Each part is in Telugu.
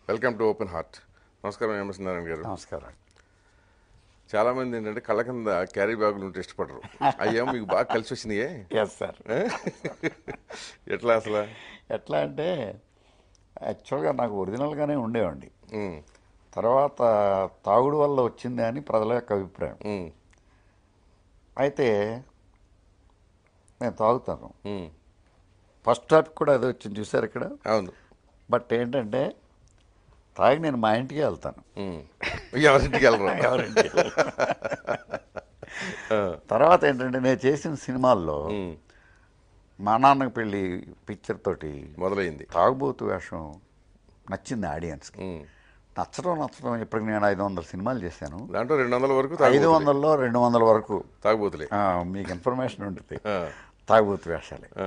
వెల్కమ్ టు ఓపెన్ హార్ట్ నమస్కారం ఎంఎస్ నారాయణ గారు నమస్కారం చాలా మంది ఏంటంటే కళ్ళ కింద క్యారీ బ్యాగులు ఉంటే ఇష్టపడరు అయ్యా మీకు బాగా కలిసి వచ్చినాయే ఎస్ సార్ ఎట్లా అసలు ఎట్లా అంటే యాక్చువల్గా నాకు ఒరిజినల్గానే ఉండేవండి ఉమ్, తర్వాత తాగుడు వల్ల వచ్చింది అని ప్రజల యొక్క అభిప్రాయం ఉమ్, అయితే నేను తాగుతాను ఉమ్, ఫస్ట్ స్టార్ట్ కూడా అదే వచ్చింది చూసారు ఇక్కడ అవును బట్ ఏంటంటే తాగి నేను మా ఇంటికి వెళ్తాను ఉమ్. ఎవరింటికి వెళ్ళరు ఎవరింటికి తర్వాత ఏంటంటే నేను చేసిన సినిమాల్లో ఉమ్, మా నాన్నకి పెళ్ళి పిక్చర్ తోటి మొదలైంది తాగుబోతు వేషం నచ్చింది ఆడియన్స్కి ఉమ్. నచ్చడం నచ్చడం ఇప్పటికి నేను ఐదు వందల సినిమాలు చేశాను దాంట్లో రెండు వందల వరకు ఐదు తాగుబోతులే. వందల్లో రెండు వందల వరకు తాగుబోతులే ఆ, మీకు ఇన్ఫర్మేషన్ ఉంటుంది ఆ, తాగుబోతు వేషాలే ఆ,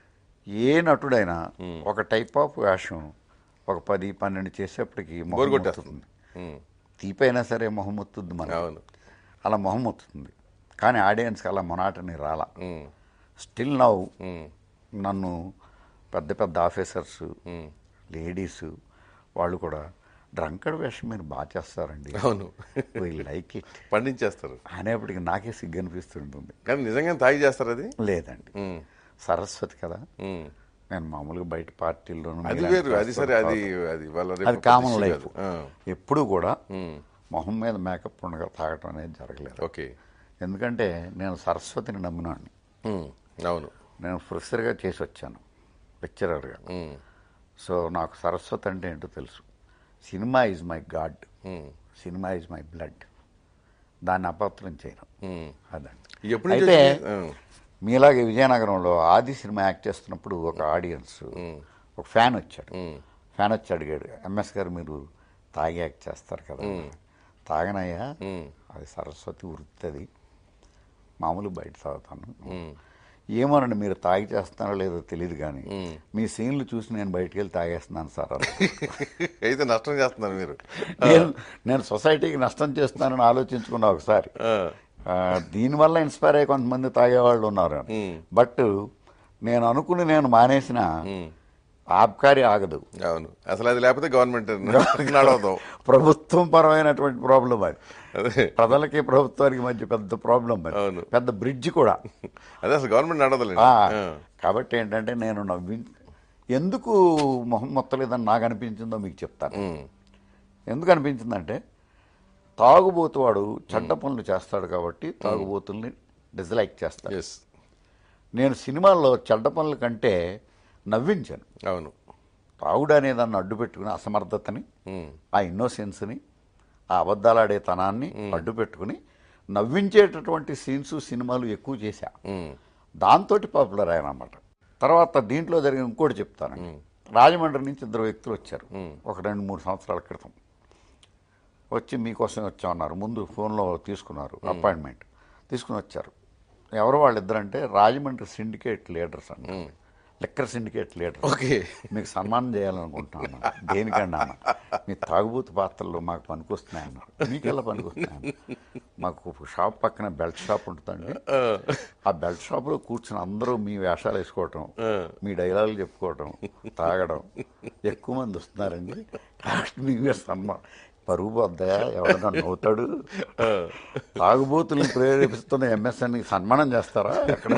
ఏ నటుడైనా ఒక టైప్ ఆఫ్ వేషం ఒక పది పన్నెండు చేసేప్పటికి మొహం బోరు కొట్టేస్తుంది మొత్తుతుంది. ఉమ్, తీపైనా సరే మొహం మొత్తుంది మన అవును అలా మొహం మొత్తుతుంది కానీ ఆడియన్స్కి అలా మొనాటని రాలా ఉమ్, స్టిల్ నవ్వు ఉమ్, నన్ను పెద్ద పెద్ద ఆఫీసర్స్ ఉమ్. లేడీస్ వాళ్ళు కూడా డ్రంకడ్ వేషం మీరు బాగా చేస్తారండి అవును వీ లైక్ ఇట్ పండించేస్తారు అనేప్పటికి నాకే సిగ్గు అనిపిస్తుంటుంది కానీ నిజంగా తాగి చేస్తారు అది లేదండి ఉమ్, సరస్వతి కదా ఉమ్. నేను మామూలుగా బయట పార్టీల్లోనూ అది మీలాంటి వేరు అది సరే అది అది వాళ్ళ రేపు అది కామన్ issue లైఫ్ కాదు. ఆ, ఎప్పుడు కూడా ఉమ్, మొహం మీద మేకప్ ఉండగా తాగటం అనేది జరగలేదు ఓకే ఎందుకంటే నేను సరస్వతిని నమ్మినాన్ని ఉమ్, అవును నేను ప్రొఫెసర్గా చేసి వచ్చాను లెక్చరర్గా ఉమ్, సో నాకు సరస్వతి అంటే ఏంటో తెలుసు cinema is my god um, cinema is my blood దాన్ని అపత్రం చేయను ఉమ్. అదండి ఎప్పటి నుంచి అయితే వచ్చింది? ఆ, మీలాగే విజయనగరంలో ఆది సినిమా యాక్ట్ చేస్తున్నప్పుడు ఒక ఆడియన్స్ ఒక ఫ్యాన్ వచ్చాడు ఉమ్, ఫ్యాన్ వచ్చి అడిగాడు ఎంఎస్ గారు మీరు తాగి యాక్ట్ చేస్తారు కదా తాగనయ్యా ఉమ్, అది సరస్వతి వృత్తి మామూలు బయట తాగుతాను ఉమ్. ఏమోనండి మీరు తాగి చేస్తున్నారో లేదో తెలియదు కానీ మీ సీన్లు చూసి నేను బయటికి వెళ్ళి తాగేస్తున్నాను సార్ అన్నాడు. అయితే నష్టం చేస్తున్నారు మీరు నేను నేను సొసైటీకి నష్టం చేస్తున్నానని ఆలోచించుకున్నా ఒకసారి ఆ, ఆ, దీనివల్ల ఇన్స్పైర్ అయ్యి కొంతమంది తాగేవాళ్ళు ఉన్నారు బట్ నేను అనుకుని నేను మానేసిన ఆబ్కారి ఆగదు అవును అసలు అది లేకపోతే గవర్నమెంట్ నడవదాం ప్రభుత్వం పరమైనటువంటి ప్రాబ్లం అది అదే ప్రజలకి ప్రభుత్వానికి మధ్య పెద్ద ప్రాబ్లం అది అవును. పెద్ద బ్రిడ్జ్ కూడా అదే అసలు గవర్నమెంట్ నడవదులేండి ఆ, ఆ, కాబట్టి ఏంటంటే నేను నవ్వి ఎందుకు మొహం మొత్తలేదని నాకు అనిపించిందో మీకు చెప్తాను ఉమ్, ఎందుకు అనిపించిందంటే తాగుబోతువాడు చెడ్డ పనులు చేస్తాడు కాబట్టి తాగుబోతుల్ని డిస్లైక్ చేస్తాడు ఎస్ నేను సినిమాల్లో చెడ్డ పనుల కంటే నవ్వించాను అవును తాగుడు అనే దాన్ని అడ్డు పెట్టుకుని అసమర్థతని ఉమ్, ఆ ఇన్నోసెన్స్ని ఆ అబద్ధాలాడే తనాన్ని అడ్డు పెట్టుకుని నవ్వించేటటువంటి సీన్స్ సినిమాలు ఎక్కువ చేశా ఉమ్, దాంతో పాపులర్ అన్నమాట తర్వాత దీంట్లో జరిగిన ఇంకోటి చెప్తాను రాజమండ్రి నుంచి ఇద్దరు వ్యక్తులు వచ్చారు ఒక రెండు మూడు సంవత్సరాల క్రితం వచ్చి మీకోసం వచ్చామన్నారు ముందు ఫోన్లో తీసుకున్నారు అపాయింట్మెంట్ తీసుకుని వచ్చారు ఎవరు వాళ్ళిద్దరంటే రాజమండ్రి సిండికేట్ లీడర్స్ అండి లిక్కర్ సిండికేట్ లీడర్ ఓకే మీకు సన్మానం చేయాలనుకుంటున్నాను దేనికండి అన్న మీ తాగుబోతు పాత్రలు మాకు పనికొస్తున్నాయి అన్నారు మీకెలా పనికొస్తున్నాయి మాకు షాప్ పక్కన బెల్ట్ షాప్ ఉంటుందండి ఆ బెల్ట్ షాప్లో కూర్చుని అందరూ మీ వేషాలు వేసుకోవటం మీ డైలాగులు చెప్పుకోవటం తాగడం ఎక్కువ మంది వస్తున్నారండి కాబట్టి మీ మీద సన్మానం పరుగు పోద్దా ఎవడన్నా నవ్వుతాడు తాగుబోతుల్ని ప్రేరేపిస్తున్న ఎంఎస్ఎన్కి సన్మానం చేస్తారా ఎక్కడ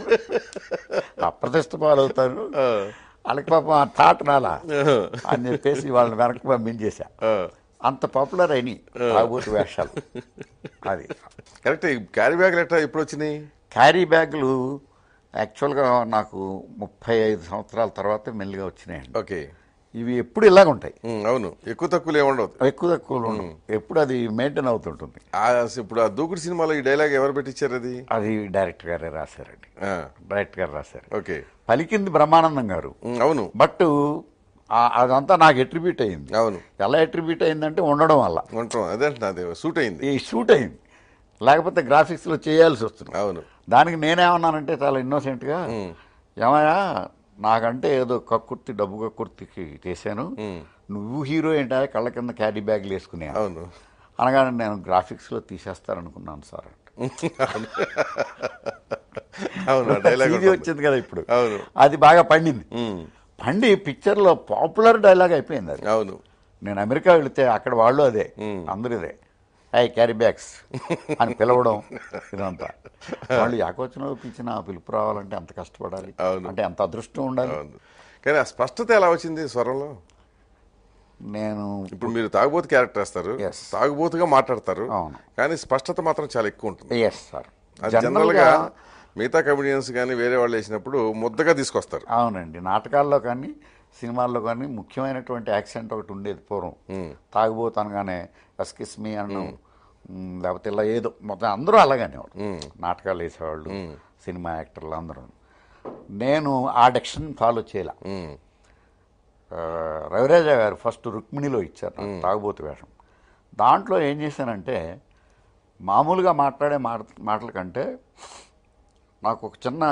అప్రతిష్ట పాలవుతారు వాళ్ళకి పాపం ఆ థాట్ రాలా అని చెప్పేసి వాళ్ళని వెనక్కి పంపించేశా అంత పాపులర్ అయినాయి తాగుబోతు వేషాలు అది కరెక్ట్ క్యారీ బ్యాగ్ ఎట్లా ఎప్పుడు వచ్చినాయి క్యారీ బ్యాగులు యాక్చువల్గా నాకు ముప్పై ఐదు సంవత్సరాల తర్వాత మెల్లిగా వచ్చినాయండి ఓకే ఇవి ఎప్పుడు ఇలాగ ఉంటాయి ఉమ్, అవును ఎక్కువ తక్కువలు ఏముండవు ఎక్కువ తక్కువ ఉండవు ఎప్పుడు అది మెయింటైన్ అవుతుంటుంది ఆ, ఇప్పుడు ఆ దూకుడు సినిమాలో ఈ డైలాగ్ ఎవరు పెట్టించారు అది అది డైరెక్టర్ గారే రాశారండి ఆ, డైరెక్టర్ గారు రాశారు ఓకే పలికింది బ్రహ్మానందం గారు ఉమ్, అవును బట్ ఆ- అదంతా నాకు ఎట్రిబ్యూట్ అయింది అవును ఎలా ఎట్రిబ్యూట్ అయిందంటే ఉండడం వల్ల ఉంటాం అదే అంటున్నా అదే సూట్ అయింది ఈ షూట్ అయింది లేకపోతే గ్రాఫిక్స్లో చేయాల్సి వస్తుంది అవును దానికి నేనేమన్నానంటే చాలా ఇన్నోసెంట్గా ఏమయ్యా నాకంటే ఏదో కక్కుర్తి డబ్బు కక్కుర్తికి చేశాను నువ్వు హీరో ఏంటా కళ్ళ కింద క్యారీ బ్యాగ్లు వేసుకునే అవును అనగానే నేను గ్రాఫిక్స్లో తీసేస్తారనుకున్నాను సార్ అవును డైలాగ్ ఇది వచ్చింది కదా ఇప్పుడు అవును అది బాగా పండింది పండి పిక్చర్లో పాపులర్ డైలాగ్ అయిపోయింది అది అవును నేను అమెరికా వెళితే అక్కడ వాళ్ళు అదే అందరూ ఇదే ఐ క్యారీ బ్యాగ్స్ అని పిలవడం ఇదంతా వాళ్ళు యాకోచన పిలిచిన పిలుపు రావాలంటే అంత కష్టపడాలి అవును. అంటే అంత అదృష్టం ఉండాలి అవును. కానీ ఆ స్పష్టత ఎలా వచ్చింది స్వరంలో నేను ఇప్పుడు మీరు తాగుబోతు క్యారెక్టర్ వేస్తారు Yes. తాగుబోతుగా మాట్లాడతారు అవును. కానీ స్పష్టత మాత్రం చాలా ఎక్కువ ఉంటుంది ఎస్ సార్ అది జనరల్ గా మిగతా కమెడియన్స్ కానీ వేరే వాళ్ళు వేసినప్పుడు ముద్దగా తీసుకొస్తారు అవునండి నాటకాల్లో కానీ సినిమాల్లో కానీ ముఖ్యమైనటువంటి యాక్సెంట్ ఒకటి ఉండేది పూర్వం తాగుబోతు అనగానే ఎస్కిస్ మీ అన్నం మ్, లేకపోతే ఇలా ఏదో మొత్తం అందరూ అలాగనే నాటకాలు వేసేవాళ్ళు సినిమా యాక్టర్లు అందరూ నేను ఆ డెక్షన్ ఫాలో చేయాల ఉమ్, రవిరాజ గారు ఫస్ట్ రుక్మిణిలో ఇచ్చారు నాకు తాగుబోతు వేషం దాంట్లో ఏం చేశానంటే మామూలుగా మాట్లాడే మాట మాటల కంటే నాకు ఒక చిన్న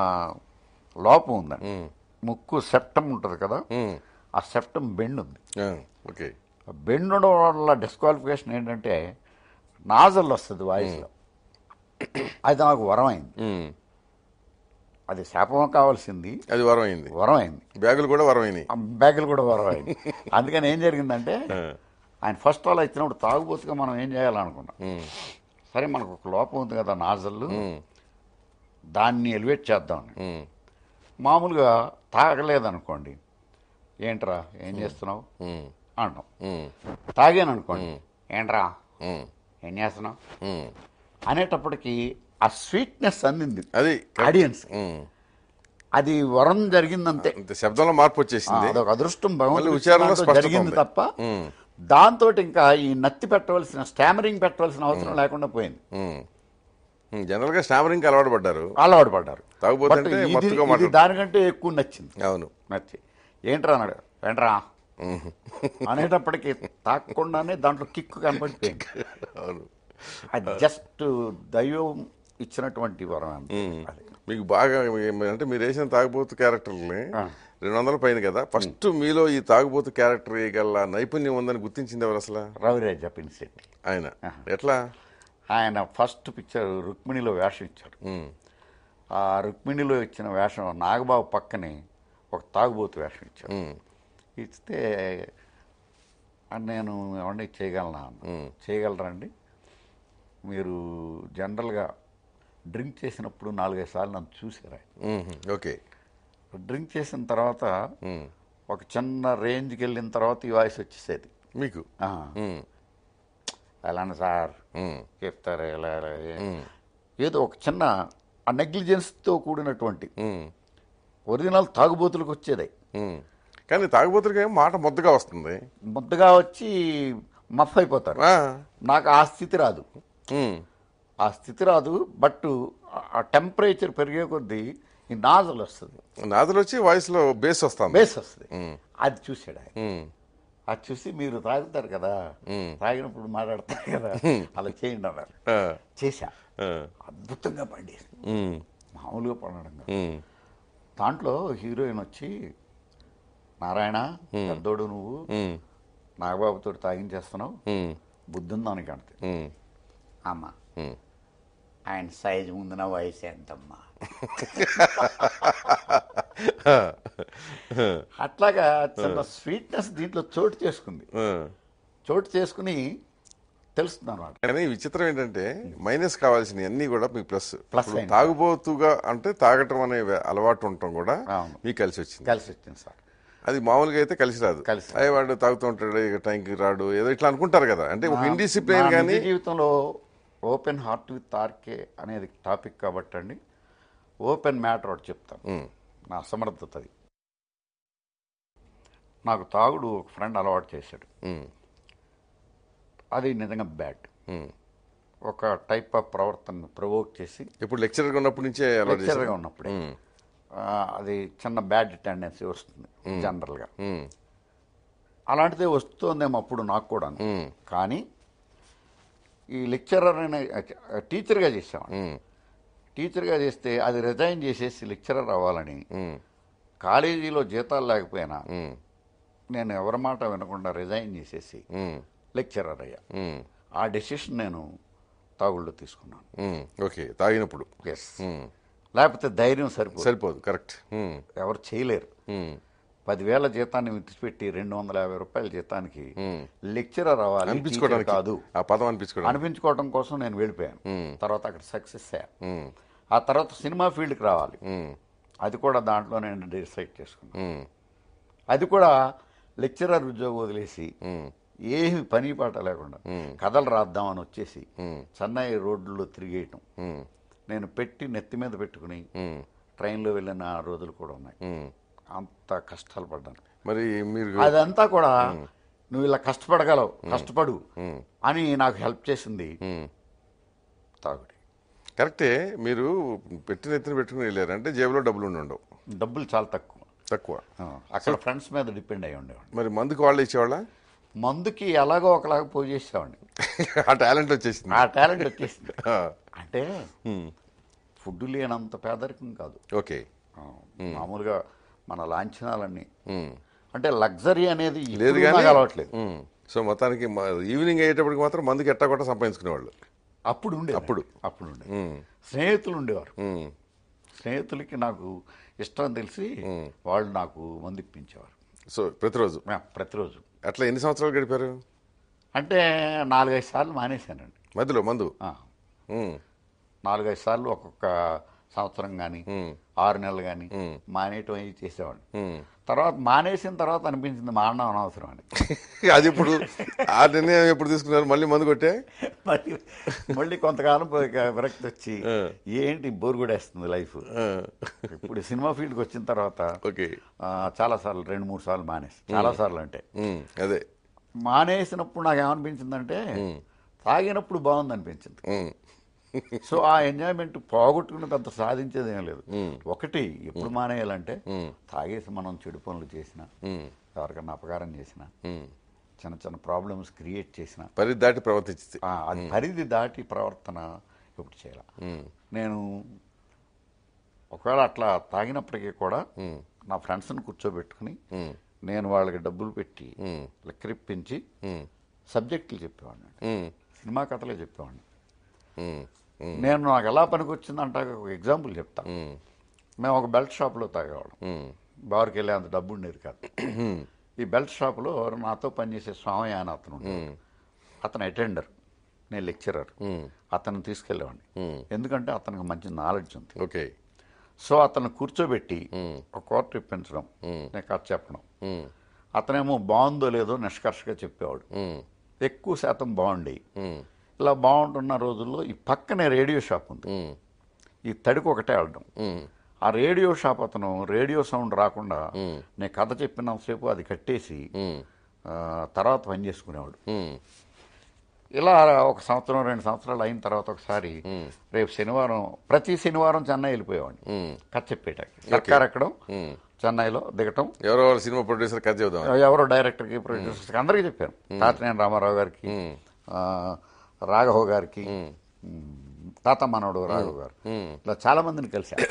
లోపం ఉందండి ముక్కు సెప్టమ్ ఉంటుంది కదా ఉమ్, ఆ సెప్టమ్ బెండ్ ఉంది ఆ, ఓకే ఆ బెండ్ ఉండడం వల్ల డిస్క్వాలిఫికేషన్ ఏంటంటే నాజల్ వస్తుంది వాయిస్లో అది నాకు వరం అయింది ఉమ్, అది శాపం కావాల్సింది అది వరం అయింది వరం అయింది బ్యాగులు కూడా వరం అయినాయి ఆ బ్యాగులు కూడా వరం అయింది అందుకని ఏం జరిగిందంటే ఆయన ఫస్ట్ ఆల్ ఇచ్చినప్పుడు తాగుబోతుగా మనం ఏం చేయాలనుకున్నాం ఉమ్, సరే మనకు ఒక లోపం ఉంది కదా నాజల్లు ఉమ్, దాన్ని ఎలివేట్ చేద్దామని ఉమ్, మామూలుగా తాగలేదనుకోండి ఏంట్రా ఏం చేస్తున్నావు ఉమ్, అంటాం ఉమ్, తాగాను అనుకోండి ఏంట్రా ఉమ్, ఏం చేస్తున్నావు ఉమ్. అనేటప్పటికి ఆ స్వీట్నెస్ అందింది అది ఆడియన్స్ ఉమ్, అది వరం జరిగిందంతే అంత శబ్దంలో మార్పు ఆ, వచ్చేసింది అదొక అదృష్టం మళ్ళీ భగవంతుడి ఉచ్చారణలో దాంట్లో స్పష్టత జరిగింది ఉంది. తప్ప ఉమ్, దాంతో ఇంకా ఈ నత్తి పెట్టవలసిన స్టామరింగ్ పెట్టవలసిన అవసరం లేకుండా పోయింది ఉమ్. ఉమ్, జనరల్ గా స్టామరింగ్ అలవాటు పడ్డారు అలవాటు పడ్డారు తాగుబోతు బట్ అంటే ఇది మత్తుగా ఇది మాట్లాడు- దానికంటే ఎక్కువ నచ్చింది అవును నచ్చి ఏంట్రా అన్నాడు ఏంట్రా ఉమ్, అనేటప్పటికి తాకకుండానే దాంట్లో కిక్కు కనపడిపోయింది అవును అది జస్ట్ దైవం ఇచ్చినటువంటి వరం అంతే. అది మీకు బాగా మీ- అంటే మీరు వేసిన తాగుబోతు క్యారెక్టర్ని ఆ. రెండు వందల పైన కదా ఫస్ట్ మీలో ఈ తాగుబోతు క్యారెక్టర్ వేయగల నైపుణ్యం ఉందని గుర్తించింది ఎవరు అసలు రవిరాజ పిన్సెట్టి ఆయన ఎట్లా ఆయన ఫస్ట్ పిక్చర్ రుక్మిణిలో వేషం ఇచ్చాడు ఉమ్, ఆ రుక్మిణిలో ఇచ్చిన వేషం నాగబాబు పక్కనే ఒక తాగుబోతు వేషం ఇచ్చాడు ఉమ్, ఇస్తే ఆ నేను ఏమండి చేయగలనా అన్న చేయగలరండి మీరు జనరల్గా డ్రింక్ చేసినప్పుడు నాలుగైదు సార్లు నన్ను చూసారు ఆయన ఉమ్, ఓకే డ్రింక్ చేసిన తర్వాత ఉమ్, ఒక చిన్న రేంజ్కి వెళ్ళిన తర్వాత ఈ వాయిస్ వచ్చేసేది మీకు ఆ, ఉమ్, ఎలాంటి సార్ ఉమ్, చెప్తారు ఎలా ఎలా ఏ- ఉమ్, ఏదో ఒక చిన్న ఆ నెగ్లిజెన్స్తో కూడినటువంటి ఉమ్, ఒరిజినల్ తాగుబోతులకు వచ్చేది ఉమ్. కానీ తాగుబోతులకి ఏమో మాట ముద్దగా వస్తుంది ముద్దగా వచ్చి మఫ్ అయిపోతారు ఆ, నాకు ఆ స్థితి రాదు ఉమ్, ఆ స్థితి రాదు బట్ ఆ టెంపరేచర్ పెరిగే కొద్దీ ఈ నాజల్ వస్తుంది నాదులు వచ్చి వాయిస్ లో బేస్ వస్తుంది బేస్ వస్తుంది ఉమ్, అది చూసాడు ఆయన ఉమ్, అది చూసి మీరు తాగుతారు కదా మ్మ్. తాగినప్పుడు మాట్లాడతారు కదా అలా చేయండి అన్నారు ఆ, చేశా ఆ, అద్భుతంగా పండేది ఉమ్, మామూలుగా పండడం కాదు. ఉమ్, దాంట్లో హీరోయిన్ వచ్చి నారాయణ పెద్దోడు నువ్వు ఉమ్, నాగబాబుతో తాగించేస్తున్నావు ఉమ్, బుద్ధుందానికి అంటే ఉమ్, అమ్మ ఉమ్. ఆయన సైజు ముందున వయసు ఎంతమ్మా అట్లాగా చిన్న స్వీట్నెస్ దీంట్లో చోటు చేసుకుంది ఆ. చోటు చేసుకుని తెలుస్తుంది అనమాట కానీ విచిత్రం ఏంటంటే మైనస్ కావాల్సినవి అన్ని కూడా మీకు ప్లస్ Plus ఇప్పుడు అయింది. తాగుబోతుగా అంటే తాగటం అనే వే- అలవాటు ఉండటం కూడా అవును. మీకు కలిసి వచ్చింది కలిసి వచ్చింది సార్ అది మామూలుగా అయితే కలిసి రాదు కలిసి అయ్యి వాడు తాగుతూ ఉంటాడు ఇక టైంకి రాడు ఏదో ఇట్లా అనుకుంటారు కదా అంటే ఒక ఇండిసిప్లిన్ నా కానీ నిజ జీవితంలో ఓపెన్ హార్ట్ విత్ ఆర్కే అనేది టాపిక్ కాబట్టి అండి ఓపెన్ మ్యాటర్ ఒకటి చెప్తాను ఉమ్, నా అసమర్థత అది నాకు తాగుడు ఒక ఫ్రెండ్ అలవాటు చేశాడు ఉమ్, అది నిజంగా బ్యాడ్ ఉమ్. ఒక టైప్ ఆఫ్ ప్రవర్తన ప్రవోక్ చేసి ఇప్పుడు లెక్చరర్గా ఉన్నప్పటి నుంచే అలవాటు లెక్చరర్గా చేశారు ఉన్నప్పుడే ఉమ్, ఆ, అది చిన్న బ్యాడ్ టెండెన్సీ వస్తుంది జనరల్గా ఉమ్, అలాంటిదే వస్తుందేమో అప్పుడు నాకు కూడా ఉమ్, కానీ ఈ లెక్చరర్ అనే టీచర్గా చేసాం ఉమ్, టీచర్గా చేస్తే అది రిజైన్ చేసేసి లెక్చరర్ అవ్వాలని ఉమ్, కాలేజీలో జీతాలు లేకపోయినా ఉమ్, నేను ఎవరి మాట వినకుండా రిజైన్ చేసేసి ఉమ్, లెక్చరర్ అయ్యా ఉమ్, ఆ డెసిషన్ నేను తాగుళ్ళు తీసుకున్నాను ఉమ్. ఓకే తాగినప్పుడు ఎస్ ఉమ్, లేకపోతే ధైర్యం సరిపోదు సరిపోదు కరెక్ట్ ఉమ్, ఎవరు చేయలేరు ఉమ్, పదివేల జీతాన్ని విడిచిపెట్టి రెండు వందల యాభై రూపాయల జీతానికి ఉమ్. లెక్చరర్ అవ్వాలి అనిపించుకోవడానికి teacher కాదు ఆ పదం అనిపించుకోవడానికి అనిపించుకోవడం కోసం నేను వెళ్ళిపోయాను తర్వాత అక్కడ సక్సెస్ అయ్యా ఉమ్, ఆ తర్వాత సినిమా ఫీల్డ్కి రావాలి ఉమ్, అది కూడా దాంట్లో నేను డిసైడ్ చేసుకున్నాను ఉమ్, అది కూడా లెక్చరర్ ఉద్యోగం వదిలేసి ఉమ్, ఏమి పని పాట లేకుండా కథలు రాద్దామని వచ్చేసి ఉమ్, చెన్నై రోడ్లలో తిరిగేయటం ఉమ్, నేను పెట్టి నెత్తి మీద పెట్టుకుని ఉమ్, ట్రైన్లో వెళ్ళిన రోజులు కూడా ఉన్నాయి ఉమ్. అంత కష్టాలు పడ్డాను మరి మీరు అదంతా కూడా నువ్వు ఇలా కష్టపడగలవు కష్టపడు ఉమ్, అని నాకు హెల్ప్ చేసింది ఉమ్. తాగుడి కరెక్టే మీరు పెట్టిన ఎత్తున పెట్టుకుని వెళ్ళారు అంటే జేబులో డబ్బులు ఉండి ఉండవు డబ్బులు చాలా తక్కువ తక్కువ ఆ, అక్కడ ఫ్రెండ్స్ మీద డిపెండ్ అయి ఉండేవాడిని మరి మందుకు వాళ్ళు ఇచ్చేవాళ్ళ మందుకి ఎలాగో ఒకలాగా పోయి చేసేవాడిని ఆ టాలెంట్ వచ్చేసింది ఆ టాలెంట్ వచ్చేసింది ఆ, అంటే ఉమ్, ఫుడ్ లేనంత పేదరికం కాదు ఓకే ఆ, మామూలుగా మన లాంఛనాలన్నీ ఉమ్. అంటే లగ్జరీ అనేది లేదు ఇప్పుడు కానీ నాకు అలవాట్లేదు ఉమ్. సో మొత్తానికి మ- ఈవినింగ్ అయ్యేటప్పటికి మాత్రం మందుకి ఎట్టా కొట్ట సంపాదించుకునేవాళ్ళు అప్పుడు ఉండే అప్పుడు. అప్పుడు ఉండే ఉమ్, స్నేహితులు ఉండేవారు ఉమ్, స్నేహితులకి నాకు ఇష్టం తెలిసి వాళ్ళు నాకు మందు ఇప్పించేవారు సో ప్రతిరోజు ఆ, ప్రతిరోజు అట్లా ఎన్ని సంవత్సరాలు గడిపారు అంటే నాలుగైదు సార్లు మానేశానండి మధ్యలో మందు ఆ, ఉమ్, నాలుగైదు సార్లు ఒక్కొక్క సంవత్సరం కానీ ఆరు నెలలు కానీ మానేయటం అవి చేసేవాడిని ఉమ్. తర్వాత మానేసిన తర్వాత అనిపించింది మానడం అనవసరం అని అది ఇప్పుడు ఆ నిర్ణయం ఎప్పుడు తీసుకున్నారు మళ్ళీ మందు కొట్టే మళ్ళీ మళ్ళీ కొంతకాలం పోయాక విరక్తి వచ్చి ఏంటి బోర్ కొడేస్తుంది లైఫ్ ఆ, ఇప్పుడు సినిమా ఫీల్డ్కి వచ్చిన తర్వాత ఓకే ఆ, చాలా సార్లు రెండు మూడు సార్లు మానేసి చాలా సార్లు అంటే ఉమ్, అదే మానేసినప్పుడు నాకు ఏమనిపించిందంటే తాగినప్పుడు బాగుంది అనిపించింది ఉమ్, సో ఆ ఎంజాయ్మెంట్ పోగొట్టుకుని పెద్ద సాధించేది ఏం లేదు ఒకటి ఎప్పుడు మానేయాలంటే తాగేసి మనం చెడు పనులు చేసినా ఉమ్, ఎవరికన్నా అపకారం చేసినా ఉమ్. చిన్న చిన్న ప్రాబ్లమ్స్ క్రియేట్ చేసినా పరిధి దాటి ప్రవర్తించింది ఆ, అది పరిధి దాటి ప్రవర్తన ఎప్పుడు చేయాల నేను ఒకవేళ అట్లా తాగినప్పటికీ కూడా నా ఫ్రెండ్స్ని కూర్చోబెట్టుకుని నేను వాళ్ళకి డబ్బులు పెట్టి లెక్కరిప్పించి సబ్జెక్టులు చెప్పేవాడిని ఉమ్, సినిమా కథలే చెప్పేవాడిని ఉమ్, ఉమ్, నేను నాకు ఎలా పనికి వచ్చిందంటే ఒక ఎగ్జాంపుల్ చెప్తా ఉమ్, మేము ఒక బెల్ట్ షాప్లో తాగేవాళ్ళం ఉమ్, బార్కి వెళ్ళే అంత డబ్బు ఉండేది కాదు ఈ బెల్ట్ షాప్లో నాతో పనిచేసే స్వామి అని అతను ఉండేవాడు. అతను అటెండర్ నేను లెక్చరర్ ఉమ్, అతను తీసుకెళ్ళేవాడిని ఉమ్. ఎందుకంటే అతనికి మంచి నాలెడ్జ్ ఉంది ఓకే సో అతను కూర్చోబెట్టి ఒక కోర్టు ఇప్పించడం నేను కథ చెప్పడం ఉమ్, అతనేమో బాగుందో లేదో నిష్కర్షగా చెప్పేవాడు ఉమ్, ఎక్కువ శాతం బాగుండి ఉమ్, ఇలా బాగుంటున్న రోజుల్లో ఈ పక్కనే రేడియో షాప్ ఉంది ఉమ్, ఈ తడికి ఒకటే వెళ్ళడం ఉమ్, ఆ రేడియో షాప్ అతను రేడియో సౌండ్ రాకుండా నేను కథ చెప్పినంతసేపు అది కట్టేసి ఉమ్, ఆ, తర్వాత పని చేసుకునేవాడు ఉమ్, ఇలా ఒక సంవత్సరం రెండు సంవత్సరాలు అయిన తర్వాత ఒకసారి రేపు శనివారం ప్రతి శనివారం చెన్నై వెళ్ళిపోయేవాడిని ఉమ్. కథ చెప్పేటానికి సర్కార్ ఎక్కడం చెన్నైలో దిగటం ఎవరో వాళ్ళ సినిమా ప్రొడ్యూసర్ కథ చెబుదాం ఎవరో డైరెక్టర్కి ప్రొడ్యూసర్కి అందరికీ చెప్పాను తాతనేని రామారావు గారికి ఆ, రాఘవ గారికి ఉమ్, తాత మనవడు రాఘవ గారు ఇలా చాలా మందిని కలిశాను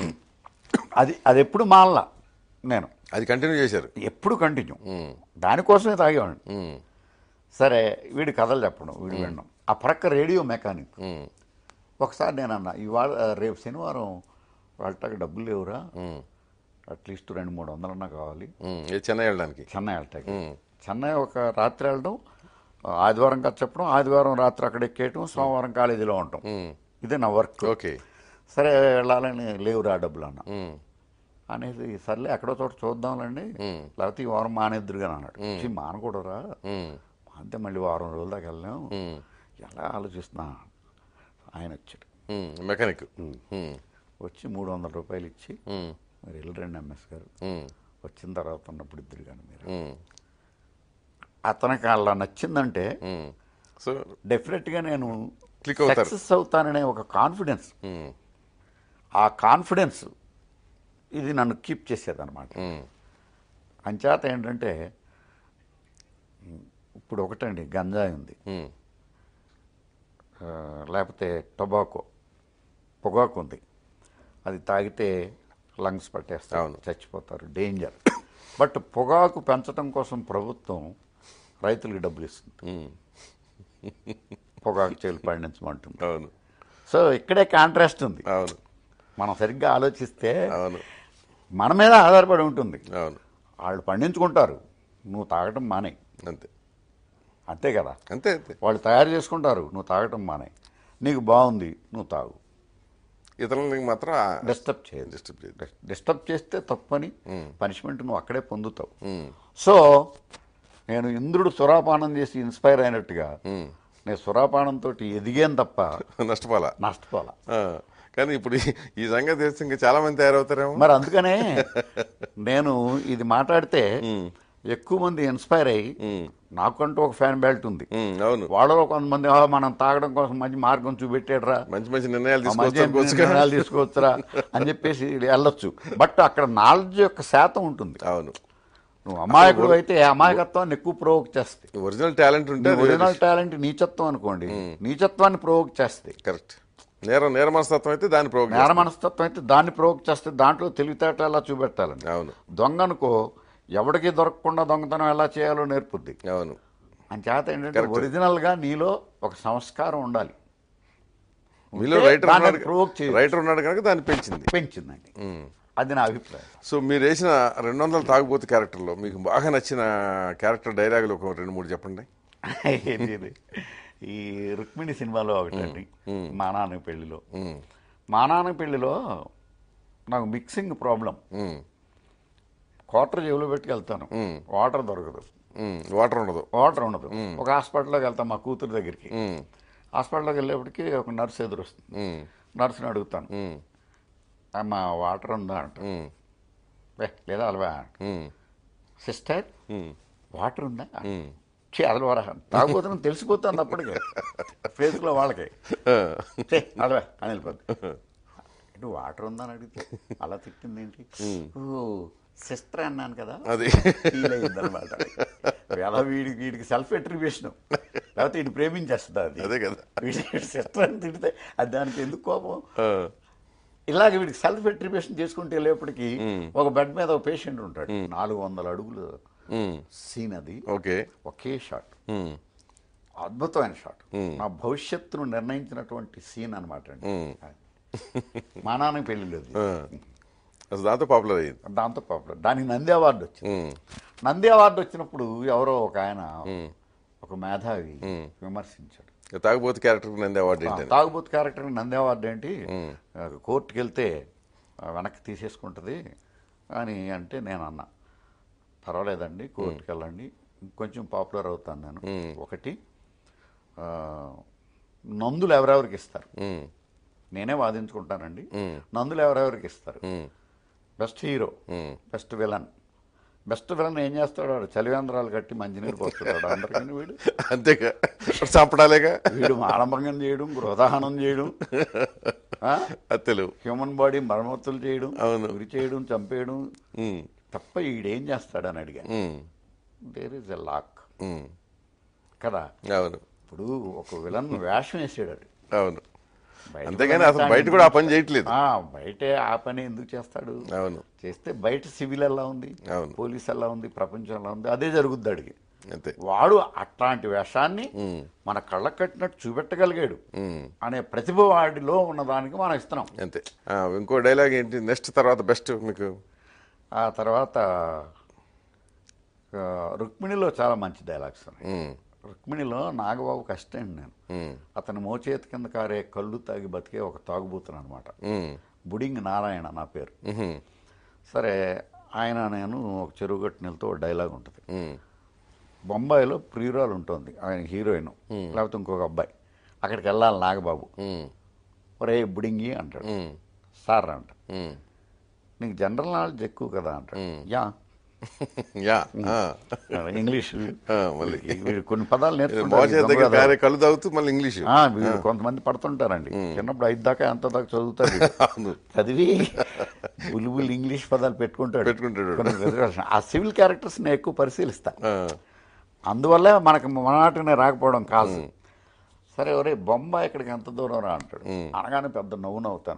అది అది ఎప్పుడు మానలా నేను అది కంటిన్యూ చేశారు ఎప్పుడు కంటిన్యూ దానికోసమే తాగేవాడిని ఉమ్, సరే వీడి కథలు చెప్పడం వీడు వినడం ఆ ప్రక్క రేడియో మెకానిక్ ఉమ్, ఒకసారి నేను అన్నా ఇవాళ రేపు శనివారం వెళ్ళటానికి డబ్బులు లేవురా అట్లీస్ట్ రెండు మూడు వందలన్నా కావాలి ఉమ్. ఇది చెన్నై వెళ్ళడానికి చెన్నై వెళ్ళటానికి చెన్నై ఒక రాత్రి వెళ్ళడం ఆదివారం కథ చెప్పడం ఆదివారం రాత్రి అక్కడ ఎక్కేయటం సోమవారం కాలేజీలో ఉండటం ఇదే నా వర్క్ ఓకే సరే వెళ్ళాలని లేవురా డబ్బులు అన్న ఉమ్, అనేది సర్లే ఎక్కడో చోట చూద్దాంలేండి లేకపోతే ఈ వారం మానేద్దురుగా అన్నాడు "ఛీ, మానకూడదురా ఉమ్, అంతే మళ్ళీ వారం రోజుల దాకా వెళ్ళాం ఉమ్, ఎలా ఆలోచిస్తున్నా ఆయన వచ్చాడు ఉమ్. మెకానిక్ ఉమ్, వచ్చి మూడు వందల రూపాయలు ఇచ్చి ఉమ్, మీరు వెళ్ళరండి ఎంఎస్ గారు ఉమ్, వచ్చిన తర్వాత ఉన్నప్పుడు ఇద్దరు కానీ మీరు ఉమ్, అతనికి అలా నచ్చిందంటే ఉమ్. సో డెఫినెట్గా నేను Click అవుతారు. సక్సెస్ అవుతాననే ఒక కాన్ఫిడెన్స్ ఉమ్, ఆ కాన్ఫిడెన్స్ ఇది నన్ను కీప్ చేసేదన్నమాట ఉమ్, అంచేత ఏంటంటే ఇప్పుడు ఒకటండి గంజాయి ఉంది ఉమ్, ఆ, లేకపోతే టొబాకో పొగాకు ఉంది అది తాగితే లంగ్స్ పట్టేస్తారు అవును. చచ్చిపోతారు డేంజర్ బట్ పొగాకు పెంచడం కోసం ప్రభుత్వం రైతులకు డబ్బులు ఇస్తుంది ఉమ్. పొగాకు చేలు పండించమంటుంది అవును సో ఇక్కడే కాంట్రాస్ట్ ఉంది అవును మనం సరిగ్గా ఆలోచిస్తే అవును మన మీద ఆధారపడి ఉంటుంది అవును వాళ్ళు పండించుకుంటారు నువ్వు తాగటం మానే అంతే అంతే కదా అంతే అంతే వాళ్ళు తయారు చేసుకుంటారు నువ్వు తాగటం మానే నీకు బాగుంది నువ్వు తాగు ఇతరులకి మాత్రం డిస్టర్బ్ చేయదు డిస్టర్బ్ చేయదు డిస్టర్బ్ చేస్తే తప్పని పనిష్మెంట్ నువ్వు అక్కడే పొందుతావు ఉమ్, సో నేను ఇంద్రుడు సురాపానం చేసి ఇన్స్పైర్ అయినట్టుగా ఉమ్. నేను సురాపానంతో ఎదిగాను తప్ప నష్టపోలా నష్టపోలా ఆ, కానీ ఇప్పుడు ఈ- ఈ సంగతి తెలిసి ఇంకా చాలా మంది తయారవుతారేమో మరి అందుకనే నేను ఇది మాట్లాడితే ఎక్కువ మంది ఇన్స్పైర్ అయ్యి ఉమ్, నాకంటూ ఒక ఫ్యాన్ బెల్ట్ ఉంది ఉమ్, అవును వాళ్ళలో కొంతమంది "ఆ, మనం తాగడం కోసం మంచి మార్గం చూపెట్టాడురా మంచి మంచి నిర్ణయాలు ఆ మంచి తీసుకొచ్చుకోవచ్చు నిర్ణయాలు తీసుకోవచ్చురా అని చెప్పేసి వెళ్ళొచ్చు బట్ అక్కడ నాలెడ్జ్ యొక్క శాతం ఉంటుంది అవును నువ్వు అమాయకుడు అయితే అమాయకత్వాన్ని ఎక్కువ ప్రోవోక్ చేస్తాయి ఒరిజినల్ టాలెంట్ ఉంటే అది ఒరిజినల్ టాలెంట్ నీచత్వం అనుకోండి నీచత్వాన్ని ప్రోవోక్ చేస్తాయి కరెక్ట్ నేర నేర మనస్తత్వం అయితే దాని ప్రోగ్రామ్ నేర మనస్తత్వం అయితే దాన్ని ప్రోవోక్ చేస్తే దాంట్లో తెలివితేట ఎలా చూపెట్టాలని అవును దొంగ అనుకో ఎవడికి దొరకకుండా దొంగతనం ఎలా చేయాలో నేర్పుద్ది అవును అని చేత ఏంటంటే ఒరిజినల్ గా నీలో ఒక సంస్కారం ఉండాలి మీలో ఉంటే రైటర్ దాన్ని ఉన్నాడు provoke చేయొచ్చు. రైటర్ ఉన్నాడు కనుక దాన్ని పెంచింది పెంచిందండి అది నా అభిప్రాయం సో మీరు వేసిన రెండు వందల తాగుబోతు క్యారెక్టర్లో మీకు బాగా నచ్చిన క్యారెక్టర్ డైలాగులు ఒక రెండు మూడు చెప్పండి ఇది ఇది. ఈ రుక్మిణి సినిమాలో ఒకటండి మా నాన్న పెళ్లిలో ఉమ్, మా నాన్న పెళ్లిలో నాకు మిక్సింగ్ ప్రాబ్లం ఉమ్, క్వార్టర్ జేబులో పెట్టుకెళ్తాను మ్. వాటర్ దొరకదు ఉమ్, వాటర్ ఉండదు వాటర్ ఉండదు ఒక హాస్పిటల్లోకి వెళ్తాను మా కూతురు దగ్గరికి ఉమ్, హాస్పిటల్లోకి వెళ్ళేప్పటికి ఒక నర్స్ ఎదురొస్తుంది ఉమ్, నర్సుని అడుగుతాను ఉమ్, అమ్మ వాటర్ ఉందా అంట ఉమ్, "ఏ, లేదా అలవా ఉమ్, సిస్టర్ ఉమ్, వాటర్ ఉందా ఉమ్. చే అలవారా తాగుపోతున్నాం తెలిసిపోతుంది అప్పటికే ఫేస్లో వాళ్ళకి ఆ, చే అలవా అని వెళ్ళిపోద్ది అంటే వాటర్ ఉందని అడిగితే అలా తిట్టింది ఏంటి ఓ సిస్టర్ అన్నాను కదా అది ఫీల్ అయ్యింది అనమాట ఎలా వీడికి వీడికి సెల్ఫ్ ఎట్రిబ్యూషన్ లేకపోతే వీడు ప్రేమించేస్తుంది అది అదే కదా వీడి సిస్టర్ అని తిడితే అది దానికి ఎందుకు కోపం ఆ, ఇలాగ వీడికి సెల్ఫ్ ఎట్రిబ్యూషన్ చేసుకుంటే వెళ్ళేప్పటికి ఒక బెడ్ మీద ఒక పేషెంట్ ఉంటాడు నాలుగు వందల అడుగులు ఉమ్, సీన్ అది ఓకే ఒకే షాట్ ఉమ్, అద్భుతమైన షాట్ నా భవిష్యత్తును నిర్ణయించినటువంటి సీన్ అనమాట అండి ఉమ్. మా నాన్న పెళ్ళిలేదు ఆ. అసలు దాంతో పాపులర్ అయ్యింది దాంతో పాపులర్ దానికి నంది అవార్డు వచ్చింది ఉమ్, నంది అవార్డు వచ్చినప్పుడు ఎవరో ఒక ఆయన ఒక మేధావి విమర్శించాడు ఇక తాగుబోతు క్యారెక్టర్ నంది అవార్డు ఏంటని తాగుబోతు క్యారెక్టర్ నంది అవార్డు ఏంటి ఆ, కోర్టుకి వెళ్తే ఆ, వెనక్కి తీసేసుకుంటుంది అని అంటే నేను అన్నా పర్వాలేదండి కోర్టుకి వెళ్ళండి ఇంకొంచెం పాపులర్ అవుతాను నేను ఒకటి ఆ, నందులు ఎవరెవరికి ఇస్తారు ఉమ్, నేనే వాదించుకుంటానండి నందులు ఎవరెవరికి ఇస్తారు ఉమ్, best hero best villain best villain ఏం చేస్తాడు వాడు చలివేంద్రాలు కట్టి మంచినీరు పోస్తాడు అందరికీ వీడు అంతేగా చంపడాలేగా వీడు మాడంబరం చేయడం గృహదహనం చేయడం ఆ? అది తెలుగు హ్యూమన్ బాడీ మరమ్మతులు చేయడం అవును. ఉరి చేయడం చంపేయడం ఉమ్, తప్ప ఈడేం చేస్తాడని అడిగాను um, there is a lock um. కదా అవును ఇప్పుడు ఒక విలన్ వేషం వేసాడు అవును బయట అంతేగాని విలన్ అసలు కానీ బయట కూడా ఆ పని చేయట్లేదు ఆ, బయటే ఆ పని ఎందుకు చేస్తాడు అవును చేస్తే బయట సివిల్ ఎలా ఉంది అవును. పోలీస్ ఎలా ఉంది ప్రపంచం ఎలా ఉంది అదే జరుగుద్ది అడిగి అంతే వాడు అట్లాంటి వేషాన్ని మన కళ్ళకు కట్టినట్టు చూపెట్టగలిగాడు ఉమ్, అనే ప్రతిభ వాడిలో ఉన్నదానికి మనం ఇస్తున్నాం అంతే ఆ, ఇంకో డైలాగ్ ఏంటి నెక్స్ట్ తర్వాత బెస్ట్ మీకు ఆ తర్వాత ఆ, రుక్మిణిలో చాలా మంచి డైలాగ్స్ ఉన్నాయి ఉమ్, రుక్మిణిలో నాగబాబు కష్టం నేను ఉమ్, అతని మోచేతి కింద కారే కళ్ళు తాగి బతికే ఒక తాగుబోతును అనమాట ఉమ్, బుడింగ్ నారాయణ నా పేరు ఉహుం, సరే ఆయన నేను ఒక చెరువు గట్టునెళ్తూ ఒక డైలాగ్ ఉంటుంది ఉమ్, బొంబాయిలో ప్రియురాలు ఉంటుంది ఆయన హీరోయిన్ లేకపోతే ఇంకొక అబ్బాయి అక్కడికి వెళ్ళాలి నాగబాబు ఉమ్, ఒరే బుడింగి అంటాడు ఉమ్, సార్ అంట ఉమ్. నీకు జనరల్ నాలెడ్జ్ ఎక్కువ కదా అంటాడు యా యా ఆ. ఇంగ్లీష్ ఆ, మళ్ళీ. వీడు కొన్ని పదాలు మోచేతి దగ్గర నేర్చుకుంటారు కారే కళ్ళు తాగుతూ మళ్ళీ ఇంగ్లీష్ ఆ, వీడు కొంతమంది పడుతుంటారండి చిన్నప్పుడు ఐదు దాకా ఎంత దాకా చదువుతాడు వీడు. అవును చదివి బుల్బుల్ ఇంగ్లీష్ పదాలు పెట్టుకుంటాడు పెట్టుకుంటాడు. కొన్ని రిజర్వేషన్. ఆ సివిల్ క్యారెక్టర్స్ నేను ఎక్కువ పరిశీలిస్తా ఆ, అందువల్ల మనకు మనాటనే రాకపోవడం కాదు సరే ఒరే బొంబాయి ఇక్కడికి ఎంత దూరం రా అంటాడు అనగానే పెద్ద నవ్వు నవ్వుతాను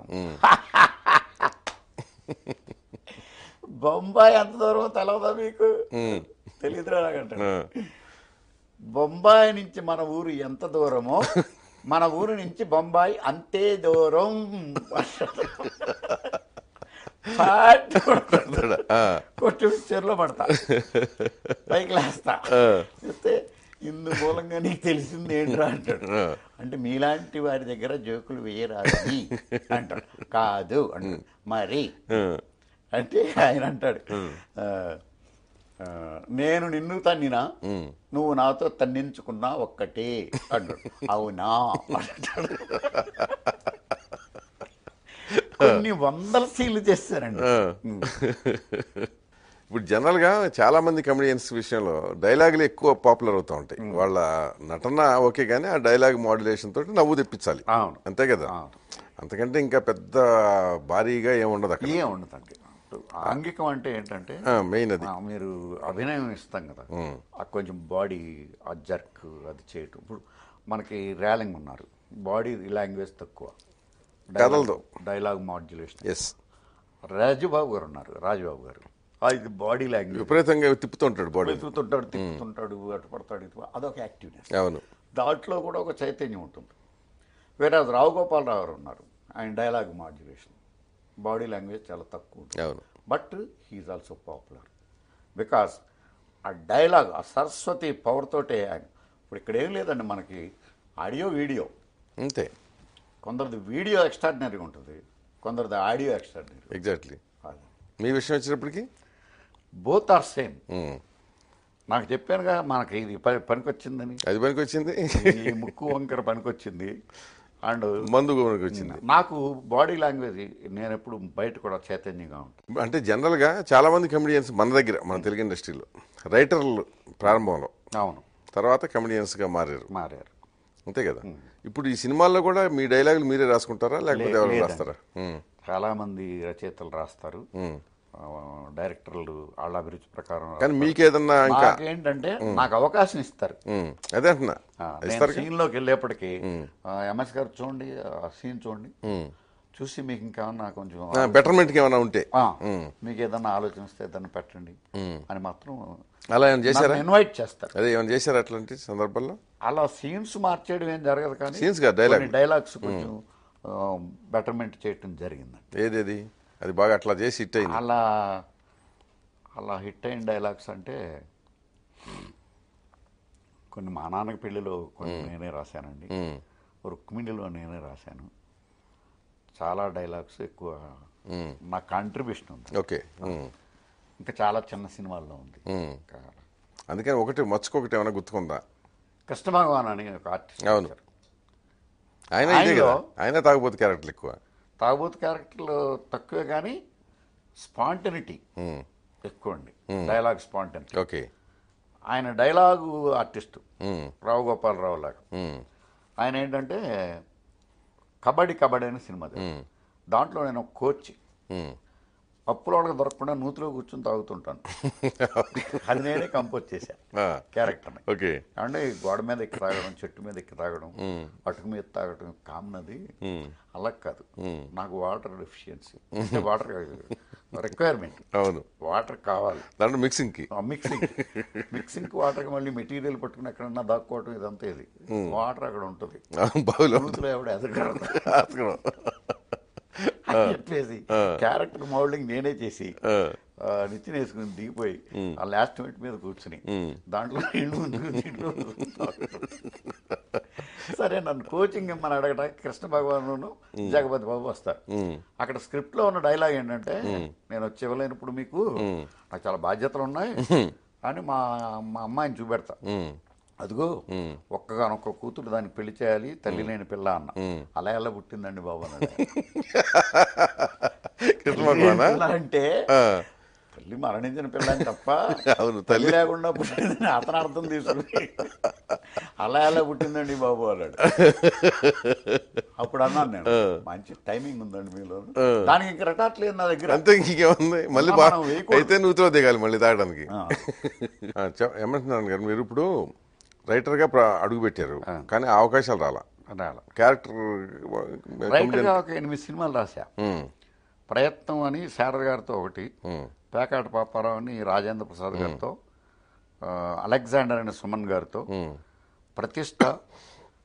బొంబాయి ఎంత దూరం తెలవదా మీకు ఉమ్, తెలియదురా నాకంటాడు ఆ, బొంబాయి నుంచి మన ఊరు ఎంత దూరమో మన ఊరు నుంచి బొంబాయి అంతే దూరం ఫాట్ కొడతాడు. ఆ, కొట్టి చెరులో పడతా పైకి లేస్తా చెప్తే ఇందు మూలంగా నీకు తెలిసింది ఏంట్రా అంటాడు అంటే మీలాంటి వారి దగ్గర జోకులు వేయరాదని అంటాడు కాదు అంటాడు మరి అంటే ఆయన అంటాడు "ఆ, ఆ, నేను నిన్ను తన్నినా నువ్వు నాతో తన్నించుకున్నా ఒక్కటే అంటాడు అవునా అంటాడు కొన్ని వందల సీన్లు చేస్తారండి ఉమ్. ఇప్పుడు జనరల్ గా చాలా మంది కమెడియన్స్ విషయంలో డైలాగులు ఎక్కువ పాపులర్ అవుతా ఉంటాయి వాళ్ళ నటన ఓకే కానీ ఆ డైలాగ్ మాడ్యులేషన్ తోటి నవ్వు తెప్పించాలి అవును. అంతే కదా అవును. అంతకంటే ఇంకా పెద్ద భారీగా ఏముండదు అక్కడ ఏం ఉండదండి ఆంగికం అంటే ఏంటంటే మెయిన్ అది ఆ, మీరు అభినయం ఇస్తాం కదా ఆ కొంచెం బాడీ ఆ జర్క్ అది చేయటం ఇప్పుడు మనకి ర్యాలింగ్ ఉన్నారు బాడీ లాంగ్వేజ్ తక్కువ కదలదు. డైలాగ్ మాడ్యులేషన్ ఎస్ రాజుబాబు గారు ఉన్నారు రాజుబాబు గారు ఆ, ఇది బాడీ లాంగ్వేజ్ విపరీతంగా తిప్పుతుంటాడు బాడీ వెతుకుతుంటాడు తిప్పుతుంటాడు అటు పడతాడు ఇటు పడతాడు. అదొక యాక్టివ్నెస్ అవును దాంట్లో కూడా ఒక చైతన్యం ఉంటుంది వేరే రావు గోపాలరావు గారు ఉన్నారు ఆయన డైలాగ్ మాడ్యులేషన్ బాడీ లాంగ్వేజ్ చాలా తక్కువ ఉంటుంది అవును but he's also popular because ah dialogue ah Saraswati power తోటే ఆయన ఇప్పుడు ఇక్కడ ఏం లేదండి మనకి ఆడియో వీడియో అంతే కొందరిది వీడియో ఎక్స్ట్రాడినరీగా ఉంటుంది కొందరిది ఆడియో ఎక్స్ట్రాడినరీ ఎగ్జాక్ట్లీ మీ విషయం వచ్చినప్పటికి బోత్ ఆర్ సేమ్ ఉమ్. నాకు చెప్పానుగా మనకి ఇది పని పనికొచ్చిందని అది పనికి వచ్చింది ఈ ముక్కు వంకర పనికొచ్చింది అండ్ మందు పనికి వచ్చింది నాకు బాడీ లాంగ్వేజ్ నేను ఎప్పుడు బయట కూడా చైతన్యంగా ఉంటాను అంటే జనరల్ గా చాలా మంది కమెడియన్స్ మన దగ్గర మన తెలుగు ఇండస్ట్రీలో రైటర్లు ప్రారంభంలో అవును తర్వాత కమెడియన్స్ గా మారారు మారారు అంతే కదా ఇప్పుడు ఈ సినిమాల్లో కూడా మీ డైలాగులు మీరే రాసుకుంటారా లేకపోతే లే- ఎవరు లేదండి. రాస్తారా ఉమ్, చాలా మంది రచయితలు రాస్తారు ఉమ్. ఆ, డైరెక్టర్లు వాళ్ళ అభిరుచి ప్రకారం కానీ మీకేదన్నా ఇంకా ఏంటంటే నాకు అవకాశం ఇస్తారు ఉమ్, అదే అంటున్నా ఆ, నేను ఇస్తారు సీన్ లోకి వెళ్ళేప్పటికీ ఎంఎస్ గారు చూడండి ఆ సీన్ చూడండి చూసి మీకు ఇంకేమన్నా కొంచెం బెటర్మెంట్ కి ఏమైనా ఉంటే ఆ, మీకు ఏదన్నా ఆలోచన వస్తే ఏదన్నా పెట్టండి అని మాత్రం అలా ఏమైనా చేశారా ఇన్వైట్ చేస్తారు అదే ఏమైనా చేశారా అట్లాంటి సందర్భాల్లో అలా సీన్స్ మార్చేయడం ఏం జరగదు కానీ Scenes కాదు, dialogue. డైలాగ్స్ కొంచెం బెటర్మెంట్ చేయటం జరిగిందండి ఏదేది అది బాగా అట్లా చేసి హిట్ అయింది అలా అలా హిట్ అయిన డైలాగ్స్ అంటే కొన్ని మా నాన్నకి పెళ్ళిలో కొన్ని నేనే రాశానండి ఉమ్, రుక్మిణిలో నేనే రాశాను చాలా డైలాగ్స్ ఎక్కువ ఉమ్, నా కాంట్రిబ్యూషన్ ఉంది ఓకే ఉమ్, ఇంకా చాలా చిన్న సినిమాల్లో ఉంది ఉమ్. ఇంకా అందుకని ఒకటి మచ్చుకొకటి ఏమైనా గుర్తుకుందా కృష్ణ భగవాన్ అని ఒక ఆర్టిస్ట్ అవును. ఆయన ఇదే కదా ఆయనలో- ఆయన తాగబోతు క్యారెక్టర్లు ఎక్కువ తాగుబోతు క్యారెక్టర్లు తక్కువే కానీ స్పాంటనిటీ ఉమ్, ఎక్కువ అండి డైలాగ్ స్పాంటనిటీ ఓకే ఆయన dialogue artist um, Rao Gopalarao లాగా ఉమ్, ఆయన ఏంటంటే కబడ్డీ కబడ్డీ అనే సినిమా తీశారు. దాంట్లో నేను ఒక కోచ్ ఉమ్. పప్పుల వాళ్ళకి దొరకకుండా నూతిలో కూర్చొని తాగుతుంటాను అది నేనే కంపోజ్ చేశాను ఆ, క్యారెక్టర్ని ఓకే అంటే గోడ మీద ఎక్కి తాగడం చెట్టు మీద ఎక్కి తాగడం అటుకు మీద తాగడం కామన్ అది అలా కాదు నాకు వాటర్ డెఫిషియన్సీ అంటే వాటర్ రిక్వైర్మెంట్ అవును వాటర్ కావాలి దాంట్లో మిక్సింగ్ కి మిక్సింగ్ మిక్సింగ్ వాటర్ మళ్ళీ మెటీరియల్ పట్టుకుని ఎక్కడన్నా దాక్కోవటం ఇదంతా ఇది వాటర్ అక్కడ ఉంటుంది బావులో నూతిలో ఎవడ ఎదగలదు అతకడం. అని చెప్పేసి క్యారెక్టర్ మౌల్డింగ్ నేనే చేసి ఆ, నిచ్చెన వేసుకుని దిగిపోయి ఆ లాస్ట్ మినిట్ మీద కూర్చుని దాంట్లో నీళ్లు ఉంచుకుని దీంట్లో సరే నన్ను కోచింగ్ ఇమ్మని అడగడానికి కృష్ణ భగవాను జగపతి బాబు వస్తారు అక్కడ స్క్రిప్ట్ లో ఉన్న డైలాగ్ ఏంటంటే నేను వచ్చి ఇవ్వలేనప్పుడు మీకు నాకు చాలా బాధ్యతలు ఉన్నాయి అని మా మా అమ్మాయిని చూపెడతా ఉమ్, అదిగో ఒక్కగానొక్క కూతురు దాన్ని పెళ్లి చేయాలి తల్లి లేని పిల్ల అన్న అలా ఎలా పుట్టిందండి బాబు అన్నాడు కృష్ణ తల్లి లేని భగవానా? పిల్ల అంటే ఆ, తల్లి మరణించిన పిల్ల అని తప్ప అవును, తల్లి తల్లి- లేకుండా పుట్టిందని అతను అర్థం తీసుకుని అలా ఎలా పుట్టిందండి బాబు అన్నాడు అప్పుడు అన్నాను నేను మంచి టైమింగ్ ఉందండి మీలో దానికి ఇంక రిటార్ట్ లేదు నా దగ్గర అంతే ఇంకేముంది మళ్ళీ మనం బా వేయకూడదు. అయితే నూతిలో దిగాలి మళ్ళీ తాగడానికి ఆ. ఆ, చెప్- ఏమంటున్నాను గారు మీరు ఇప్పుడు రైటర్ గా ప్ర- అడుగు పెట్టారు కానీ ఆ అవకాశాలు రాలా అనాల క్యారెక్టర్ రైట్గా ఒక ఎనిమిది సినిమాలు రాశా ప్రయత్నం అని శారద గారితో ఒకటి పేకాట పాపారావు అని రాజేంద్ర ప్రసాద్ గారితో ఆ, అలెగ్జాండర్ అని సుమన్ గారితో ప్రతిష్ట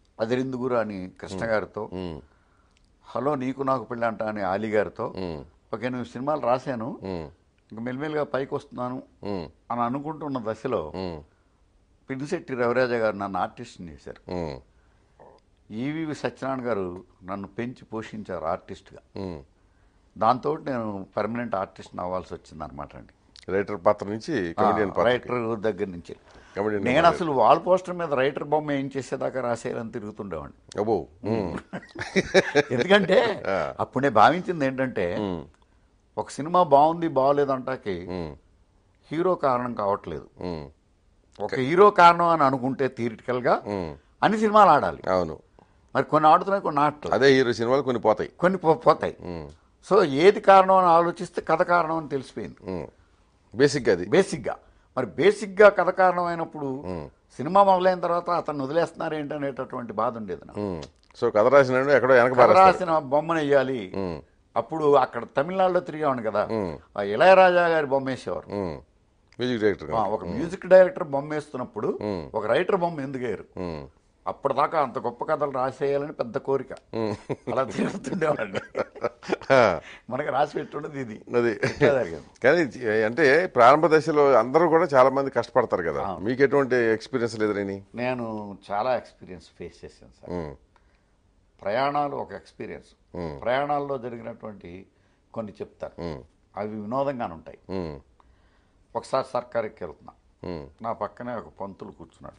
అదిరిందుగురు అని కృష్ణ గారితో హలో నీకు నాకు పెళ్ళి అంట అని ఆలి గారితో ఒక ఎనిమిది సినిమాలు రాశాను ఉమ్, ఇంకా మెల్లిమెల్లిగా పైకి వస్తున్నాను ఉమ్, అని అనుకుంటున్న దశలో ఉమ్, పినిశెట్టి రవిరాజ గారు నన్ను ఆర్టిస్ట్ని చేశారు ఉమ్, ఈవీవి సత్యనారాయణ గారు నన్ను పెంచి పోషించారు ఆర్టిస్ట్గా ఉమ్. దాంతో నేను పర్మనెంట్ ఆర్టిస్ట్ అవ్వాల్సి వచ్చింది అనమాట అండి రైటర్ పాత్ర నుంచి కమెడియన్ పాత్ర రైటర్ దగ్గర నుంచి కమెడియన్ నేను అసలు వాల్ పోస్టర్ మీద రైటర్ బొమ్మ ఏం చేసేదాకా రాసేయాలని తిరుగుతుండేవాడిని అబ్బో ఉమ్, ఎందుకంటే అప్పుడు నేను భావించింది ఏంటంటే ఒక సినిమా బాగుంది బాగోలేదంటాకి ఉమ్, హీరో కారణం కావట్లేదు ఉమ్, ఒక హీరో కారణం అని అనుకుంటే థియరిటికల్ గా ఉమ్. అన్ని సినిమాలు ఆడాలి అవును మరి కొన్ని ఆడుతున్నాయి కొన్ని ఆడట్లేదు అదే హీరో సినిమాలు కొన్ని పోతాయి కొన్ని పో- పోతాయి ఉమ్, సో ఏది కారణం అని ఆలోచిస్తే కథ కారణం అని తెలిసిపోయింది ఉమ్. బేసిక్గా అది బేసిక్గా మరి బేసిక్గా కథ కారణం అయినప్పుడు సినిమా మొదలైన తర్వాత అతను వదిలేస్తున్నారు ఏంటనేటటువంటి బాధ ఉండేది నాకు ఉమ్. సో కథ రాసిన ఎక్కడో వెనక కథ పారేస్తాడు రాసిన బొమ్మను వేయాలి ఉమ్, అప్పుడు అక్కడ తమిళనాడులో తిరిగాను కదా ఉమ్. ఆ ఇళయరాజా గారి బొమ్మ వేసేవారు ఉమ్. మ్యూజిక్ డైరెక్టర్ ఆ, ఒక మ్యూజిక్ డైరెక్టర్ బొమ్మ వేస్తున్నప్పుడు ఒక రైటర్ బొమ్మ ఎందుకు వేయరు ఉమ్, అప్పటిదాకా అంత గొప్ప కథలు రాసేయాలని పెద్ద కోరిక అలా తిరుగుతుండేవాడిని మనకి రాసి పెట్టుండదు ఇది అది ఇట్లా జరిగింది. కానీ అంటే ప్రారంభ దశలో అందరూ కూడా చాలా మంది కష్టపడతారు కదా మీకు ఎటువంటి ఎక్స్పీరియన్స్ లేదని నేను చాలా ఎక్స్పీరియన్స్ ఫేస్ చేశాను సార్ ప్రయాణాలు ఒక ఎక్స్పీరియన్స్ ప్రయాణాల్లో జరిగినటువంటి కొన్ని చెప్తాను అవి వినోదంగానే ఉంటాయి ఒకసారి సర్కారుకి వెళ్తున్నా నా పక్కనే ఒక పంతులు కూర్చున్నాడు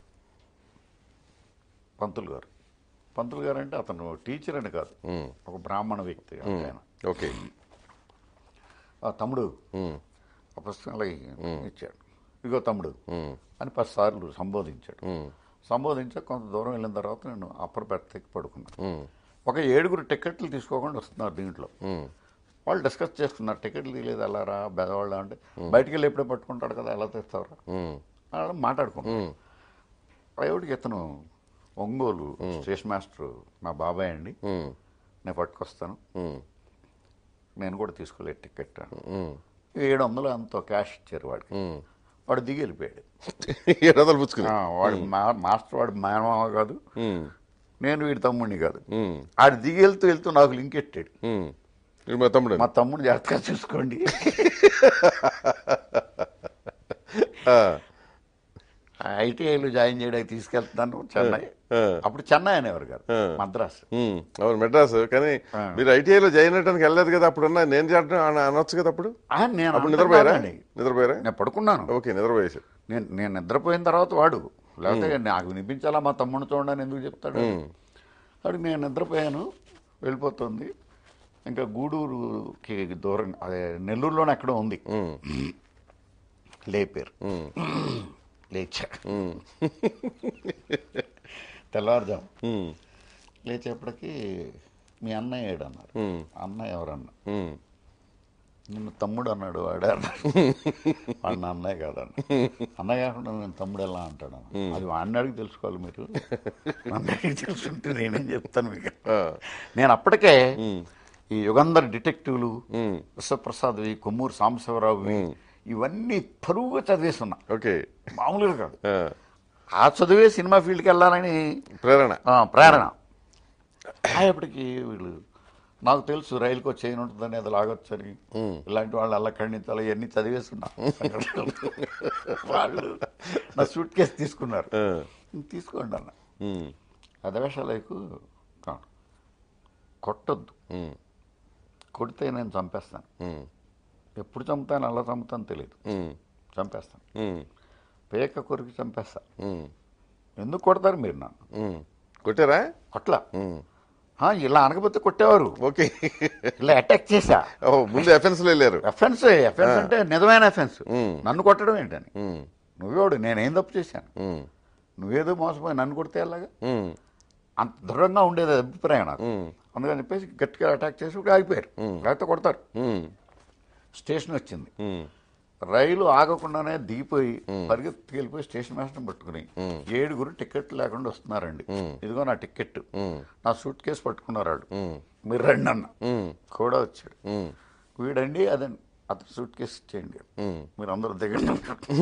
పంతులు గారు పంతులు గారు అంటే అతను టీచర్ అని కాదు ఒక బ్రాహ్మణ వ్యక్తి ఆయన ఓకే ఆ తమ్ముడు ఆ పుస్తకాలు ఇచ్చాడు ఇగో తమ్ముడు అని పది సార్లు సంబోధించాడు సంబోధించాక కొంత దూరం వెళ్ళిన తర్వాత నేను అప్పర్ బెర్త్ ఎక్కి పడుకున్నాను ఒక ఏడుగురు టికెట్లు తీసుకోకుండా వస్తున్నారు దీంట్లో వాళ్ళు డిస్కస్ చేస్తున్నారు టికెట్లు తీయలేదు ఎలా రా బెదవాళ్ళ అంటే బయటికి వెళ్ళి ఎప్పుడే పట్టుకుంటాడు కదా ఎలా తెస్తావురా అలా మాట్లాడుకున్నాం ప్రైవేట్కి ఇతను ఒంగోలు స్టేషన్ మాస్టర్ మా బాబాయ్ అండి నేను పట్టుకొస్తాను నేను కూడా తీసుకోలేదు టికెట్ ఏడు వందలు అంత క్యాష్ ఇచ్చారు వాడికి వాడు దిగి వెళ్ళిపోయాడు ఏడు వందలు పుచ్చుకుని ఆ, వాడు మా- మాస్టర్ వాడు మేనమామ కాదు నేను వీడి తమ్ముడిని కాదు ఉమ్, ఆడు దిగి వెళ్తూ వెళ్తూ నాకు లింక్ ఎట్టాడు ఉమ్. ఇది మా తమ్ముడు మా తమ్ముడు జాగ్రత్తగా చూసుకోండి ఆ, ఐటీఐలో జాయిన్ చేయడానికి తీసుకెళ్తున్నాను చెన్నై ఆ. అప్పుడు చెన్నై అనేవారు కాదు మద్రాసు ఉమ్, అవును మెడ్రాస్ కానీ మీరు ఐటీఐలో జాయిన్ అవ్వడానికి వెళ్ళలేదు కదా అప్పుడున్నా నేను చేయడం అన- అనొచ్చు కదా అప్పుడు ఆ, నేను అప్పుడు అంత నిద్రపోయారా కాదండి. నిద్రపోయారా నేను పడుకున్నాను ఓకే నిద్రపోయేసి నేను నేను నిద్రపోయిన తర్వాత వాడు లేకపోతే నాకు వినిపించాలా మా తమ్ముడు చూడండి అని ఎందుకు చెప్తాడు వాడు నేను నిద్రపోయాను వెళ్ళిపోతుంది ఇంకా గూడూరుకి దూరం అదే నెల్లూరులోనే ఎక్కడో ఉంది లేపారు లేచా తెల్లవారుజాము లేచేపటికి మీ అన్నయ్య ఏడు అన్నారు అన్నయ్య ఎవరన్నా నిన్ను తమ్ముడు అన్నాడు వాడే అన్నాడు వాడు నా అన్నయ్య కాదన్న అన్నయ్య కాకుండా నేను తమ్ముడు ఎలా అంటాడు అన్న. అది వాడిని అడిగి తెలుసుకోవాలి మీరు నన్ను అడిగి తెలుసుకుంటే నేనేం చెప్తాను మీకు నేను అప్పటికే ఈ యుగంధర్ డిటెక్టివ్లు విశ్వప్రసాద్వి కొమ్మూరు సాంబశివరావువి ఇవన్నీ పరువుగా చదివేస్తున్నా ఓకే మామూలుగా కాదు ఆ, ఆ చదివే సినిమా ఫీల్డ్కి వెళ్ళాలని ప్రేరణ ఆ, ప్రేరణ అయ్యేప్పటికి వీళ్ళు నాకు తెలుసు రైలుకు చైన్ ఉంటుందని అది లాగొచ్చని ఇలాంటి వాళ్ళు అలా ఖండించాలి ఇవన్నీ చదివేస్తున్నా వాళ్ళు నా సూట్ కేసు తీసుకున్నారు తీసుకోండి అన్న ఉమ్, అదవేషాలకు కాదు కొట్టొద్దు ఉమ్, కొడితే నేను చంపేస్తాను ఉమ్, ఎప్పుడు చంపుతాను అలా చంపుతాను తెలియదు ఉమ్, చంపేస్తాను ఉమ్, పేక కొరికి చంపేస్తాను ఉమ్, ఎందుకు కొడతారు మీరు నన్ను ఉమ్. కొట్టారా కొట్లా ఉమ్, ఆ, ఇలా అనకపోతే కొట్టేవారు ఓకే ఇలా అటాక్ చేశా ఓ ముందు ఎఫెన్స్ లో వెళ్ళారు ఎఫెన్స్ ఎఫెన్స్ అంటే నిజమైన ఎఫెన్స్ ఉమ్. నన్ను కొట్టడం ఏంటని ఉమ్, నువ్వేవాడు నేనేం తప్పు చేశాను ఉమ్, నువ్వేదో మోసపోయి నన్ను కొడితే ఎలాగా ఉమ్, అంత దృఢంగా ఉండేది అభిప్రాయం నాకు ఉమ్, అందుకని చెప్పేసి గట్టిగా అటాక్ చేసి ఇప్పుడు ఆగిపోయారు లేకపోతే కొడతారు ఉమ్, స్టేషన్ వచ్చింది ఉమ్, రైలు ఆగకుండానే దిగిపోయి పరిగెత్తి వెళ్ళిపోయి స్టేషన్ మాస్టర్ పట్టుకుని ఏడుగురు టికెట్ లేకుండా వస్తున్నారండి ఇదిగో నా టికెట్ నా సూట్ కేసు పట్టుకున్నారు వాళ్ళు మీరు రండి అన్న ఉమ్, కూడా వచ్చాడు ఉమ్, వీడండి అదండి అతను సూట్ కేసు ఇచ్చేయండి మీరు అందరూ దిగండి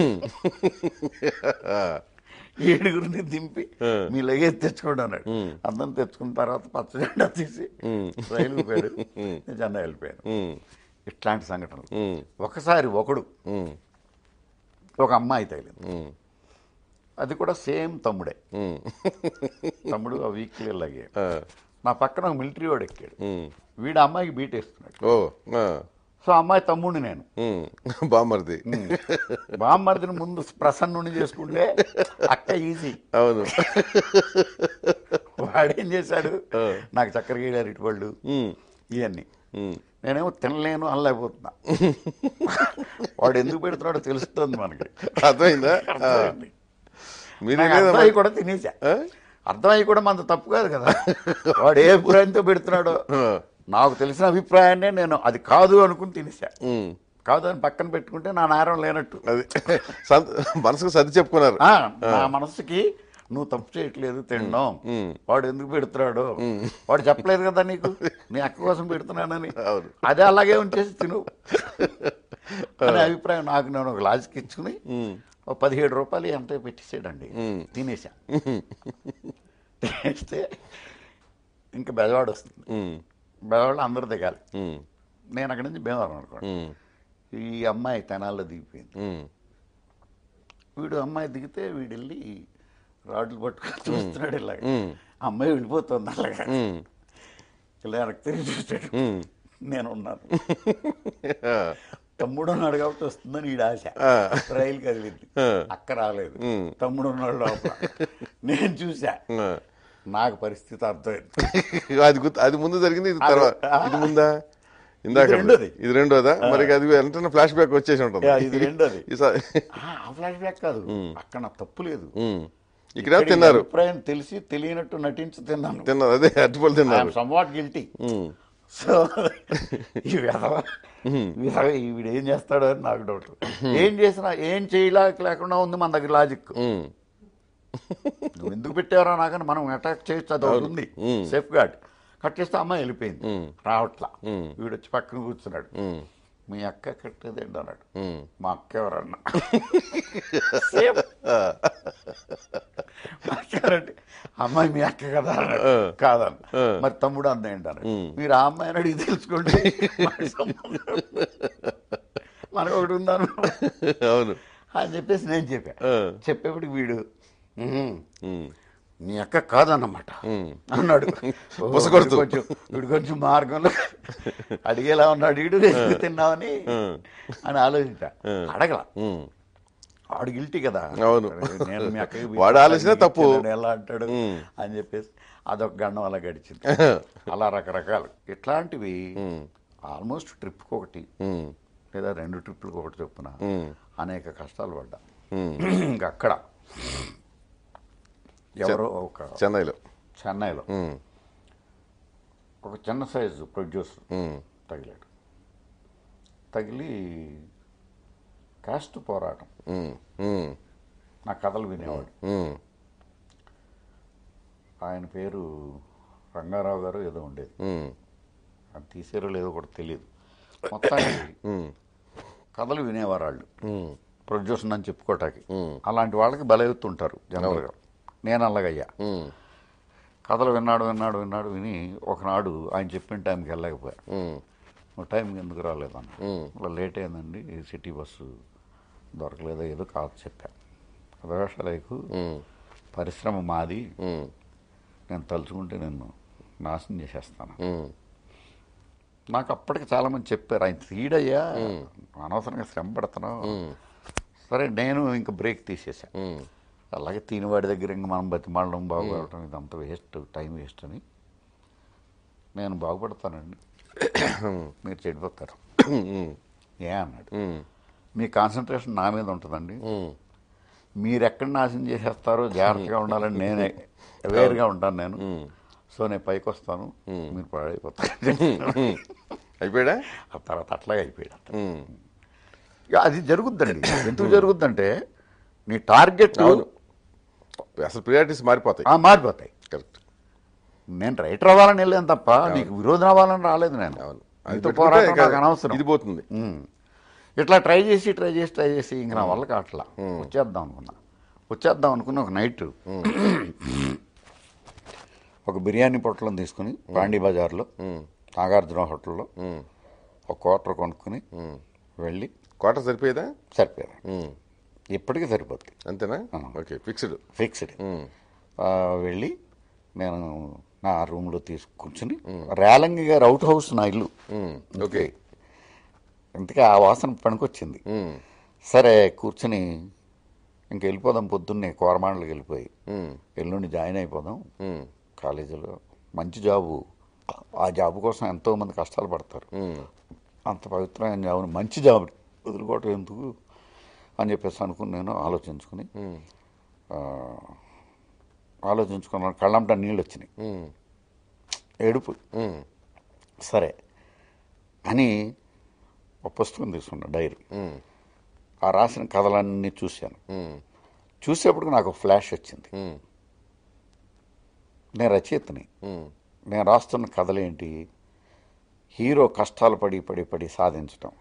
ఏడుగురిని దింపి మీ లగేజ్ తెచ్చుకోండి అన్నాడు అందరం తెచ్చుకున్న తర్వాత పచ్చ జెండా తీసి రైలు పోయాడు నేను చెన్నై వెళ్ళిపోయాను ఉమ్. ఇట్లాంటి సంఘటనలు ఉమ్, ఒకసారి ఒకడు ఉమ్, ఒక అమ్మాయి తగిలింది ఉమ్, అది కూడా సేమ్ తమ్ముడే ఉమ్, తమ్ముడు ఆ వీక్లీ లాగే ఆ, నా పక్కన ఒక మిలిటరీ వాడు ఎక్కాడు ఉమ్, వీడు అమ్మాయికి బీటేస్తున్నాడు ఓ ఆ, సో అమ్మాయి తమ్ముడిని నేను ఉమ్, బామ్మర్ది బామ్మర్దిని ముందు ప్రసన్నుని చేసుకుంటే అక్క ఈజీ అవును వాడేం చేశాడు నాకు చక్కెర గీడారు ఇటుపళ్ళు ఉమ్, ఇవన్నీ ఉమ్, నేనేమో తినలేను అనలేకపోతున్నా వాడు ఎందుకు పెడుతున్నాడో తెలుస్తుంది మనకి అర్థమైందా ఆ, మీరే నాకు లేదా అర్థమయ్యి కూడా తినేసా ఆ? అర్థమయ్యి కూడా మన తప్పు కాదు కదా వాడు ఏ అభిప్రాయంతో పెడుతున్నాడో నాకు తెలిసిన అభిప్రాయాన్నే నేను అది కాదు అనుకుని తినేసా ఉమ్, కాదు అని పక్కన పెట్టుకుంటే నా నేరం లేనట్టు అది సంత- మనసుకు సర్ది చెప్పుకున్నారు ఆ, నా మనసుకి నువ్వు తప్పు చేయట్లేదు తినడం వాడు ఎందుకు పెడుతున్నాడు వాడు చెప్పలేదు కదా నీకు నీ అక్క కోసం పెడుతున్నానని అవును. అదే అలాగే ఉంచేసి తిను అనే అభిప్రాయం నాకు నేను ఒక లాజిక్ ఇచ్చుకుని ఒక పదిహేడు రూపాయలు ఎంత పెట్టేసాడండి తినేసా తినేస్తే ఇంకా బెజవాడ వస్తుంది ఉమ్, బెజవాడలో అందరూ దిగాలి ఉమ్, నేను అక్కడి నుంచి భీమవరం అనుకోండి ఉమ్, ఈ అమ్మాయి తెనాల్లో దిగిపోయింది ఉమ్, వీడు అమ్మాయి దిగితే వీడు వెళ్ళి రాడ్లు పట్టుకొని చూస్తున్నాడు ఇలాగ ఉమ్, అమ్మాయి వెళ్ళిపోతుంది అలాగా ఉమ్, ఇలా వెనక్కి తిరిగి చూస్తాడు ఉమ్. నేను ఉన్నాను ఆ, తమ్ముడు ఉన్నాడు కాబట్టి వస్తుందని ఈడ ఆశ ఆ. రైలు కదిలింది ఆ. అక్క రాలేదు ఉమ్. తమ్ముడు ఉన్నాడు లోపల నేను చూసా ఆ. నాకు పరిస్థితి అర్థమైంది అది గుర్తు అది ముందు జరిగింది ఇది తర్వాత అది- ఇది ముందా ఇందాక ఇది రెండోది. ఇది రెండోదా మరి అది వెంటనే ఫ్లాష్ బ్యాక్ వచ్చేసి ఉంటుంది యా, ఇది రెండోది. ఈసారి ఆ ఫ్లాష్ బ్యాక్ కాదు అక్కడ నా తప్పు లేదు ఉమ్. ఇక్కడ తిన్నారు అభిప్రాయం తెలిసి తెలియనట్టు నటించి తిన్నాను తిన్నారు అదే అట్టుపళ్ళు తిన్నారు సంవాట్ గిల్టీ ఉమ్. సో ఈ విధవ విధవ వీడు ఏం చేస్తాడో అని నాకు డౌట్ ఏం చేసినా ఏం చేయలేక లేకుండా ఉంది మన దగ్గర లాజిక్ ఉమ్. నువ్వు ఎందుకు పెట్టావరా నాకని మనం అటాక్ చేయొచ్చు అది ఒకటి ఉంది ఉమ్. సేఫ్ గార్డ్ కట్ చేస్తే అమ్మాయి వెళ్ళిపోయింది ఉమ్. రావట్లా ఉమ్. వీడు వచ్చి పక్కన కూర్చున్నాడు ఉమ్. మీ అక్క కట్టేదేంటి అన్నాడు ఉమ్. మా అక్క ఎవరన్నా సేమ్ మా అక్క ఎవరంటే, అమ్మాయి మీ అక్క కదా అన్నాడు కాదన్న మరి తమ్ముడు అంద ఏంటి అన్నాడు మీరు ఆ అమ్మాయిని అడిగి తెలుసుకోండి మాకు సంబంధం. మనకు ఒకటి ఉందాను అవును అని చెప్పేసి నేను చెప్పా ఆ. చెప్పేప్పటికి వీడు "ఉహుం, ఉమ్. నీ అక్క కాదన్నమాట ఉమ్. అన్నాడు ఓ, బుసకొడుతూ. వీడు కొంచెం వీడు కొంచెం మార్గంలో అడిగేలా ఉన్నాడు వీడు ఎందుకు తిన్నావని అని ఆలోచించా అడగల ఉమ్. వాడు గిల్టీ కదా అవును. నేను మీ అక్కకి వాడు ఆలోచన తప్పు. ఇచ్చానని ఎలా అంటాడు అని చెప్పేసి అదొక గండం అలా గడిచింది అలా రకరకాలు ఇట్లాంటివి ఆల్మోస్ట్ ట్రిప్కి ఒకటి ఉమ్. లేదా రెండు ట్రిప్పులకు ఒకటి చొప్పున ఉమ్. అనేక కష్టాలు పడ్డా ఉమ్. ఇంకా అక్కడ ఎవరో ఒక చెన్నైలో చెన్నైలో ఉమ్. ఒక చిన్న సైజు ప్రొడ్యూసర్ ఉమ్. తగిలాడు తగిలి కాస్ట్ పోరాటం ఉమ్. ఉమ్. నా కథలు వినేవాడు ఉమ్. ఆయన పేరు రంగారావు గారు ఏదో ఉండేది ఉమ్. అది తీసారో లేదో కూడా తెలియదు మొత్తానికి ఉమ్. కథలు వినేవారు వాళ్ళు ఉమ్. ప్రొడ్యూసర్ అని చెప్పుకోవటానికి అలాంటి వాళ్ళకి బలవుతుంటారు జనరల్గా నేను అలాగయ్యా ఉమ్. కథలు విన్నాడు విన్నాడు విన్నాడు విని ఒకనాడు ఆయన చెప్పిన టైంకి వెళ్ళలేకపోయా ఉమ్. నువ్వు టైంకి ఎందుకు రాలేదన్న ఉమ్. ఇలా లేట్ అయిందండి సిటీ బస్సు దొరకలేదో ఏదో కాదు చెప్పా అదవేషాలకు ఉమ్. పరిశ్రమ మాది ఉమ్. నేను తలుచుకుంటే నేను నాశనం చేసేస్తాను ఉమ్. నాకు అప్పటికి చాలా మంది చెప్పారు ఆయన తీడయ్యా అనవసరంగా శ్రమ పడుతున్నావు సరే నేను ఇంకా బ్రేక్ తీసేసా ఉమ్. అలాగే తినివాడి దగ్గర ఇంక మనం బతిమాలడం బాగుపడటం ఇదంతా వేస్ట్ టైం వేస్ట్ అని నేను బాగుపడతానండి మీరు చెడిపోతారు ఉమ్. ఏ అన్నాడు ఉమ్. మీ కాన్సన్ట్రేషన్ నా మీద ఉంటుందండి ఉమ్. మీరు ఎక్కడ నాశనం చేసేస్తారో జాగ్రత్తగా ఉండాలని నేనే అవేర్గా ఉంటాను నేను సో నేను పైకి వస్తాను మీరు పాడైపోతారు అయిపోయాడా ఆ తర్వాత అట్లాగే అయిపోయాడు అతను. ఉమ్. ఇక అది జరుగుద్దండి ఎందుకు జరుగుద్దంటే నీ టార్గెట్ అవును అసలు ప్రియారిటీస్ మారిపోతాయి ఆ, మారిపోతాయి కరెక్ట్ నేను రైటర్ అవ్వాలని వెళ్ళాను తప్ప నీకు విరోధం అవ్వాలని రాలేదు నేను అవును అది నీతో పెట్టుకుంటే పోరాటం ఇక నాకు అనవసరం ఇది పోతుంది ఉమ్. ఇట్లా ట్రై చేసి ట్రై చేసి ట్రై చేసి ఇంక నా వల్ల కావట్లా వచ్చేద్దాం అనుకున్నా వచ్చేద్దాం అనుకున్న ఒక నైట్ ఒక బిర్యానీ పొట్లం తీసుకుని పాండీ బజార్లో నాగార్జున హోటల్లో ఒక క్వార్టర్ కొనుక్కుని వెళ్ళి కోట సరిపోయేదా సరిపోయారు ఉమ్. ఇప్పటికీ సరిపోతుంది అంతేనా ఓకే ఫిక్స్డ్ ఫిక్స్డ్ వెళ్ళి నేను నా రూమ్లో తీసు కూర్చుని రేలంగి గారు అవుట్ హౌస్ నా ఇల్లు ఓకే ఇంతకీ ఆ వాసన పనికొచ్చింది ఉమ్. సరే కూర్చుని ఇంక వెళ్ళిపోదాం పొద్దున్నే కోరమాండలకు వెళ్ళిపోయి ఉమ్. ఎల్లుండి జాయిన్ అయిపోదాం ఉమ్. కాలేజీలో మంచి జాబు ఆ జాబ్ కోసం ఎంతో మంది కష్టాలు పడతారు ఉమ్. అంత పవిత్రమైన జాబ్ మంచి జాబ్ వదులుకోవటం ఎందుకు అని చెప్పేసి అనుకుని నేను ఆలోచించుకుని ఆ, ఆలోచించుకున్నాను కళ్ళంట నీళ్ళు వచ్చినాయి ఉమ్. ఏడుపు ఉమ్. సరే అని ఒక పుస్తకం తీసుకున్నా డైరీ ఉమ్. ఆ రాసిన కథలన్నీ చూశాను ఉమ్. చూసేప్పటికి నాకు ఫ్లాష్ వచ్చింది ఉమ్. నేను రచయితని ఉమ్. నేను రాస్తున్న కథలేంటి హీరో కష్టాలు పడి పడి పడి సాధించటం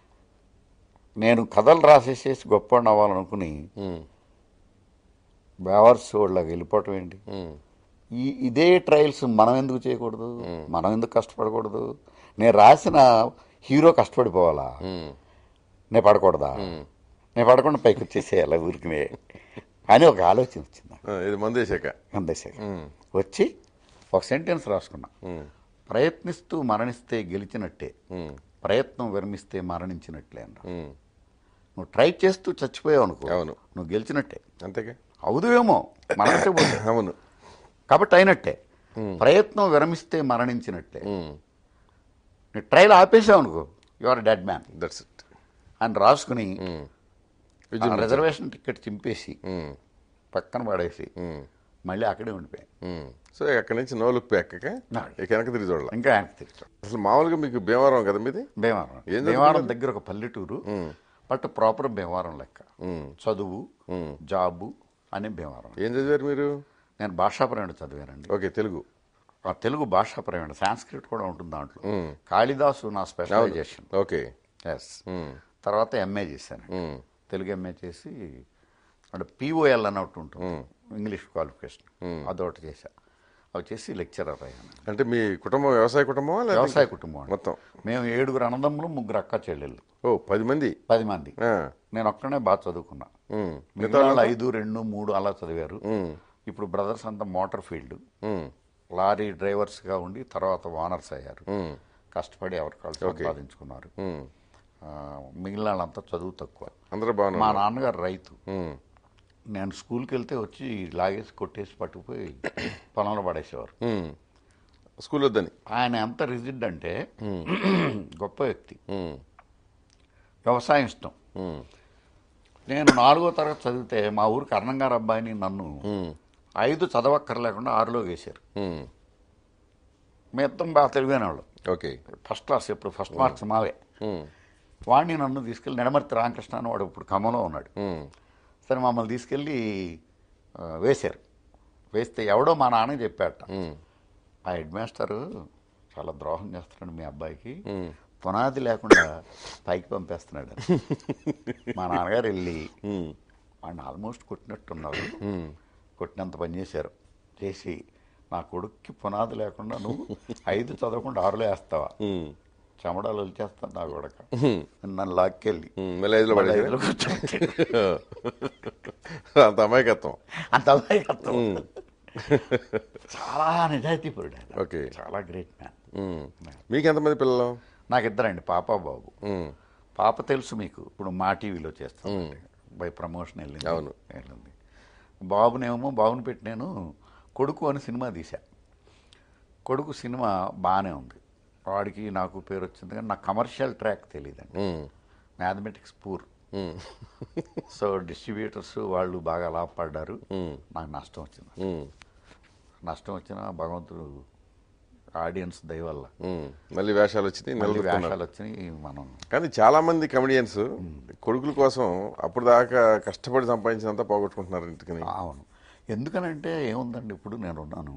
నేను కథలు రాసేసేసి గొప్ప అవ్వాలనుకుని ఉమ్. బేవర్స్ వాళ్ళకి వెళ్ళిపోవటం ఏంటి ఉమ్. ఈ ఇదే ట్రయల్స్ మనం ఎందుకు చేయకూడదు మనం ఎందుకు కష్టపడకూడదు నేను రాసిన హీరో కష్టపడిపోవాలా ఉమ్. నేను పడకూడదా నేను పడకుండా పైకి వచ్చేసేయాలి ఊరికినే అని ఒక ఆలోచన వచ్చింది నాకు. ఆ, ఇది మందేశాక అందేశాక వచ్చి ఒక సెంటెన్స్ రాసుకున్నా ప్రయత్నిస్తూ మరణిస్తే గెలిచినట్టే ఉమ్. ప్రయత్నం విరమిస్తే మరణించినట్లే అన్న ఉమ్. నువ్వు ట్రై చేస్తూ చచ్చిపోయావు అనుకో అవును. నువ్వు గెలిచినట్టే అంతేగా అవుదువేమో మరణిస్తే పోతే అవును కాబట్టి అయినట్టే ప్రయత్నం విరమిస్తే మరణించినట్లే ఉమ్. నీ ట్రైల్ ఆపేసావు అనుకో you are dead man that's it అని రాసుకుని విజృంభించాలి. ఆ రిజర్వేషన్ టికెట్ చింపేసి ఉమ్. పక్కన పడేసి ఉమ్. మళ్ళీ అక్కడే ఉండిపోయాను ఉమ్. సో అక్కడి నుంచి నో లుక్ బ్యాక్ ఇక వెనక తిరిగి చూడాలి ఇంకా వెనక్కి తిరిగాం అసలు మామూలుగా మీకు భీమవరం కదా మీది భీమవరం ఏం చదువుకున్నారు? భీమవరం దగ్గర ఒక పల్లెటూరు బట్ ప్రాపర్ భీమవరం లెక్క ఉమ్. చదువు జాబు అని భీమవరం ఏం చదివారు మీరు నేను భాషాపరమైన చదివానండి ఓకే తెలుగు ఆ తెలుగు భాషాపరమైన సాంస్క్రిట్ కూడా ఉంటుంది దాంట్లో కాళిదాసు నా స్పెషలైజేషన్ ఓకే ఎస్ తర్వాత ఎంఏ చేశాను ఉమ్. తెలుగు ఎంఏ చేసి అంటే పిఓఎల్ అని ఒకటి ఉంటుంది ఇంగ్లీష్ క్వాలిఫికేషన్ అదొకటి చేశా అవి చేసి లెక్చరర్ అయ్యాను అంటే మీ కుటుంబం వ్యవసాయ కుటుంబమా లేదా వ్యవసాయ కుటుంబం అండి. మొత్తం మేము ఏడుగురు అన్నదమ్ములు ముగ్గురు అక్క చెల్లెళ్ళు ఓ పది మంది పది మంది ఆ. నేను ఒక్కనే బాగా చదువుకున్నా ఉమ్. మిగతా వాళ్ళు ఐదు రెండు మూడు అలా చదివారు ఉమ్. ఇప్పుడు బ్రదర్స్ అంతా మోటార్ ఫీల్డ్ ఉమ్. లారీ డ్రైవర్స్గా ఉండి తర్వాత ఓనర్స్ అయ్యారు ఉమ్. కష్టపడి ఎవరి కాళ్ళు సంపాదించుకున్నారు ఉమ్. ఆ, మిగిలిన వాళ్ళంతా చదువు తక్కువ అందరూ మా బాగున్నారు నాన్నగారు రైతు ఉమ్. నేను స్కూల్కి వెళ్తే వచ్చి లాగేసి కొట్టేసి పట్టుకుపోయి పొలంలో పడేసేవారు ఉమ్. స్కూల్ వద్దని ఆయన ఎంత రిజిడ్ అంటే గొప్ప వ్యక్తి ఉమ్. వ్యవసాయం ఇష్టం ఉమ్. నేను నాలుగో తరగతి చదివితే మా ఊరికి అర్ణం గారు అబ్బాయిని నన్ను ఉమ్. ఐదు చదవక్కర్ లేకుండా ఆరులో వేశారు ఉమ్. మీ ఇద్దరం బాగా తెలివైన వాళ్ళు ఓకే ఫస్ట్ క్లాస్ ఎప్పుడు ఫస్ట్ మార్క్స్ మావే ఉమ్. వాడిని నన్ను తీసుకెళ్ళి నెడమర్తి రామకృష్ణ అని వాడు ఇప్పుడు ఖమ్మంలో ఉన్నాడు ఉమ్. సరే మమ్మల్ని తీసుకెళ్ళి ఆ, వేశారు వేస్తే ఎవడో మా నాన్న చెప్పాట ఉమ్. ఆ హెడ్ మాస్టర్ చాలా ద్రోహం చేస్తున్నాడు మీ అబ్బాయికి పునాది లేకుండా పైకి పంపేస్తున్నాడు అని. మా నాన్నగారు వెళ్ళి ఉమ్. వాడిని ఆల్మోస్ట్ కొట్టినట్టున్నారు కొట్టినంత పని చేశారు చేసి నా కొడుక్కి పునాది లేకుండా నువ్వు ఐదు చదవకుండా ఆరులో వేస్తావా ఉమ్. చెమడాలు వచ్చేస్తాను నా కొడక నన్ను లాక్కెళ్ళి ఉమ్. మళ్ళీ ఐదులో మళ్ళీ పడేసారా? ఐదులో కూర్చోబెట్టాడు. అంత అమాయకత్వం అంత అమాయకత్వం. చాలా నిజాయితీపరుడు ఆయన ఓకే. చాలా గ్రేట్ మ్యాన్ ఉమ్. మీకు ఎంతమంది పిల్లలు నాకు ఇద్దరండి పాప బాబు ఉమ్. పాప తెలుసు మీకు ఇప్పుడు మా టీవీలో చేస్తాం బై ప్రమోషన్ వెళ్ళింది అవును. వెళ్ళింది బాబునేమో బాబుని పెట్టి నేను కొడుకు అని సినిమా తీశా కొడుకు సినిమా బాగానే ఉంది వాడికి నాకు పేరు వచ్చింది కానీ నాకు కమర్షియల్ ట్రాక్ తెలియదండి ఉమ్. Mathematics poor um. So distributors వాళ్ళు బాగా లాభపడ్డారు నాకు నష్టం వచ్చింది ఉమ్. నష్టం వచ్చినా భగవంతుడు ఆడియన్స్ దయ వల్ల ఉమ్. మళ్ళీ వేషాలు వచ్చినాయి మళ్ళీ నిలబడుతున్నారు వేషాలు వచ్చినాయి మనం కానీ చాలా మంది కమెడియన్స్ కొడుకుల కోసం అప్పుడు దాకా కష్టపడి సంపాదించినంత పోగొట్టుకుంటున్నారు ఇంటికి అవును ఎందుకనంటే ఏముందండి ఇప్పుడు నేను ఉన్నాను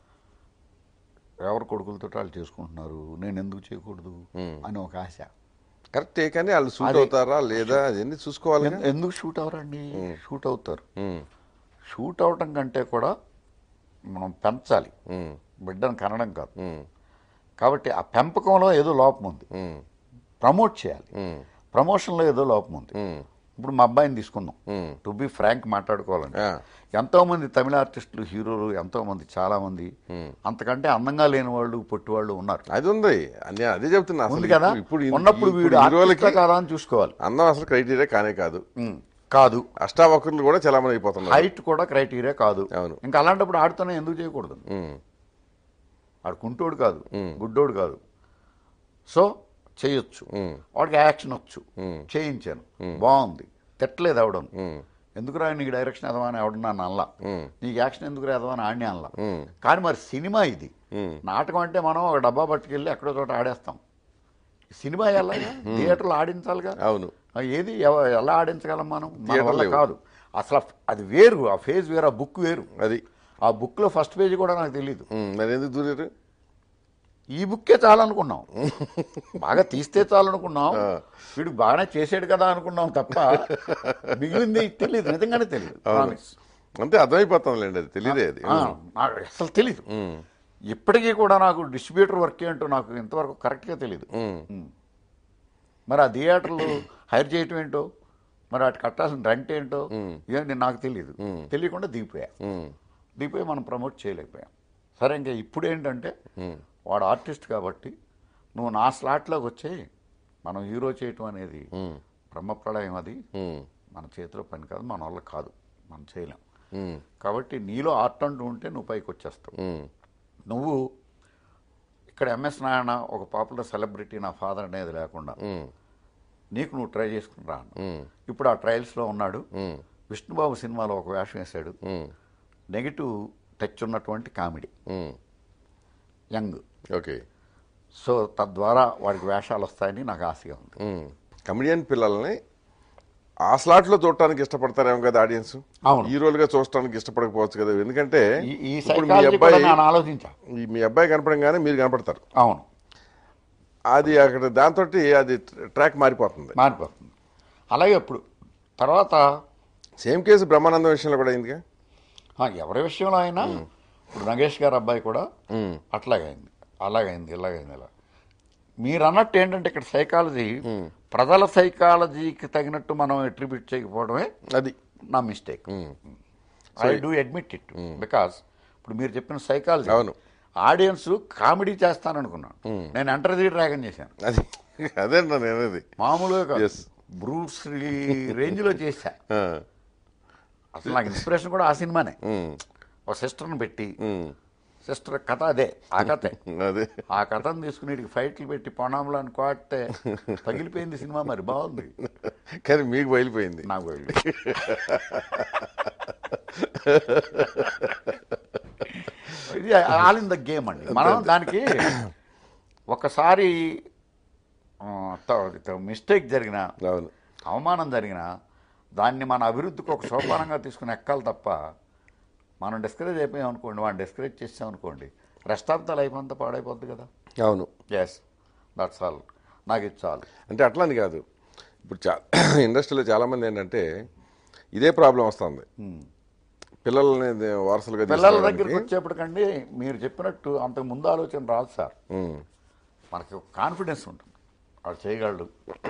ఎవరు కొడుకులతో వాళ్ళు చేసుకుంటున్నారు నేను ఎందుకు చేయకూడదు అని ఒక ఆశ కరెక్టే కానీ వాళ్ళు సూట్ అవుతారా లేదా అన్ని చూసుకోవాలి ఎన్- ఎందుకు షూట్ అవరండి షూట్ అవుతారు షూట్ అవటం కంటే కూడా మనం పెంచాలి బిడ్డను కనడం కాదు కాబట్టి ఆ పెంపకంలో ఏదో లోపం ఉంది ప్రమోట్ చేయాలి ప్రమోషన్లో ఏదో లోపం ఉంది ఇప్పుడు మా అబ్బాయిని తీసుకుందాం టు బి ఫ్రాంక్ మాట్లాడుకోవాలంటే ఆ. ఎంతో మంది తమిళ ఆర్టిస్టులు హీరోలు ఎంతో మంది చాలా మంది అంతకంటే అందంగా లేని వాళ్ళు పొట్టి వాళ్ళు ఉన్నారు అది ఉంది నేను అదే చెప్తున్నా అసలు ఉంది కదా ఇప్పుడు ఇప్పుడు ఉన్నప్పుడు ఇప్పుడు వీడు హీరోలకి ఆర్టిస్టా కాదా అని చూసుకోవాలి అందం అసలు క్రైటీరియా కానే కాదు ఉమ్, కాదు అష్టావక్రులు కూడా చాలా మంది అయిపోతున్నారు హైట్ కూడా క్రైటీరియా కాదు అవును. ఇంకా అలాంటప్పుడు ఆడుతూనే ఎందుకు చేయకూడదు ఉమ్, ఆడు కుంటోడు కాదు గుడ్డోడు కాదు సో చేయొచ్చు వాడికి యాక్షన్ వచ్చు చేయించాను బాగుంది తిట్టలేదు ఎవడం ఎందుకురా నీకు డైరెక్షన్ ఎదవా అని ఎవడన్నా అనలా నీకు యాక్షన్ ఎందుకు ఎదవా అని ఆడిని అనలా కానీ మరి సినిమా ఇది నాటకం అంటే మనం ఒక డబ్బా పట్టుకెళ్ళి ఎక్కడో చోట ఆడేస్తాం సినిమా ఎలాగా థియేటర్లో ఆడించాలిగా అవును ఆ, ఏది ఎవ- ఎలా ఆడించగలం మనం మన థియేటర్ వల్ల లేవు. కాదు అసలు అది వేరు ఆ ఫేజ్ వేరు ఆ బుక్ వేరు అది ఆ బుక్లో ఫస్ట్ పేజ్ కూడా నాకు తెలియదు ఉమ్, మరి ఎందుకు దూరారు ఈ బుక్కే చాలనుకున్నాం బాగా తీస్తే చాలనుకున్నాం వీడు బాగానే చేసాడు కదా అనుకున్నాం తప్ప మిగిలింది తెలియదు నిజంగానే తెలియదు ప్రామిస్ అంటే అర్థమైపోతుందిలేండి అది తెలియదే అది ఆ, నాకు అసలు తెలీదు ఇప్పటికీ కూడా నాకు డిస్ట్రిబ్యూటర్ వర్క్ ఏంటో నాకు ఇంతవరకు కరెక్ట్గా తెలియదు ఉమ్. మరి ఆ థియేటర్లు హైర్ చేయటం ఏంటో మరి వాటి కట్టాల్సిన రెంట్ ఏంటో ఇవన్నీ నాకు తెలియదు తెలియకుండా దిగిపోయా ఉమ్, దిగిపోయి మనం ప్రమోట్ చేయలేకపోయాం సరే ఇంకా ఇప్పుడు ఏంటంటే వాడు ఆర్టిస్ట్ కాబట్టి నువ్వు నా స్లాట్లోకి వచ్చేయి మనం హీరో చేయటం అనేది బ్రహ్మప్రళయం అది ఉమ్, మన చేతిలో పని కాదు మన వల్ల కాదు మనం చేయలేం ఉమ్, కాబట్టి నీలో ఆర్ట్ అంటూ ఉంటే నువ్వు పైకి వచ్చేస్తావు ఉమ్, నువ్వు ఇక్కడ ఎంఎస్ నారాయణ ఒక పాపులర్ సెలబ్రిటీ నా ఫాదర్ అనేది లేకుండా ఉమ్, నీకు నువ్వు ట్రై చేసుకుని రా అన్న. ఉమ్, ఇప్పుడు ఆ ట్రయల్స్లో ఉన్నాడు ఉమ్, విష్ణుబాబు సినిమాలో ఒక వేషం వేశాడు ఉమ్, నెగిటివ్ టచ్ ఉన్నటువంటి comedy um. Young okay so తద్వారా వాడికి వేషాలు వస్తాయని నాకు ఆశగా ఉంది ఉమ్. కమెడియన్ పిల్లల్ని ఆ స్లాట్ లో చూడటానికి ఇష్టపడతారేమో కదా ఆడియన్స్ అవును. హీరోలుగా చూడటానికి ఇష్టపడకపోవచ్చు కదా ఎందుకంటే ఈ- ఈ ఇప్పుడు మీ సైకాలజీ కూడా అబ్బాయి నేను ఆలోచించా ఈ- మీ అబ్బాయి కనపడంగానే మీరు కనపడతారు అవును అది అక్కడ దాంతో అది ట్రాక్ మారిపోతుంది మారిపోతుంది అలాగే ఇప్పుడు తర్వాత సేమ్ కేసు బ్రహ్మానందం విషయంలో కూడా అయిందిగా ఆ, ఎవరి విషయంలో అయినా ఇప్పుడు నగేష్ గారు అబ్బాయి కూడా అట్లాగైంది అలాగైంది ఇలాగైంది ఇలా మీరు అన్నట్టు ఏంటంటే ఇక్కడ సైకాలజీ ప్రజల సైకాలజీకి తగినట్టు మనం అట్రిబ్యూట్ చేయకపోవడమే అది నా mistake I do admit it because ఇప్పుడు మీరు చెప్పిన సైకాలజీ అవును. ఆడియన్స్ కామెడీ చేస్తాననుకున్నాను నేను ఎంటర్ ది డ్రాగన్ చేశాను అది అదే నేను అనేది మామూలుగా కాదు Yes. బ్రూస్ రేంజ్ లో చేశా ఆ, అసలు నాకు ఇన్స్పిరేషన్ కూడా ఆ సినిమానే ఉమ్, ఒక సిస్టర్ని పెట్టి ఉమ్, సిస్టర్ కథ అదే ఆ కథే అదే ఆ కథను తీసుకుని వీడికి ఫైట్లు పెట్టి పొనాములు అని కోడితే పగిలిపోయింది సినిమా మరి బాగుంది కానీ మీకు బయలుపోయింది నాకు వెళ్ళి ఇది ఆల్ ఇన్ ద గేమ్ అండి మనం దానికి ఒకసారి మిస్టేక్ జరిగిన అవును అవమానం జరిగిన దాన్ని మన అభివృద్ధికి ఒక సోపానంగా తీసుకుని ఎక్కాలి తప్ప మనం డిస్కరేజ్ అయిపోయాం అనుకోండి వాడిని డిస్కరేజ్ చేసాం అనుకోండి రెస్ట్ ఆఫ్ ద లైఫ్ అంతా పాడైపోద్ది కదా అవును ఎస్ దట్స్ ఆల్ నాకు ఇది చాలు అంటే అట్లా అని కాదు ఇప్పుడు చా ఇండస్ట్రీలో చాలా మంది ఏంటంటే ఇదే ప్రాబ్లం వస్తుంది పిల్లల్ని దే- వారసులుగా పిల్లల తీసుకోవడానికి- దగ్గరికి వచ్చేప్పటికండి మీరు చెప్పినట్టు అంతకు ముందు ఆలోచన రాదు సార్ ఉమ్, మనకి ఒక కాన్ఫిడెన్స్ ఉంటుంది వాడు చేయగలడు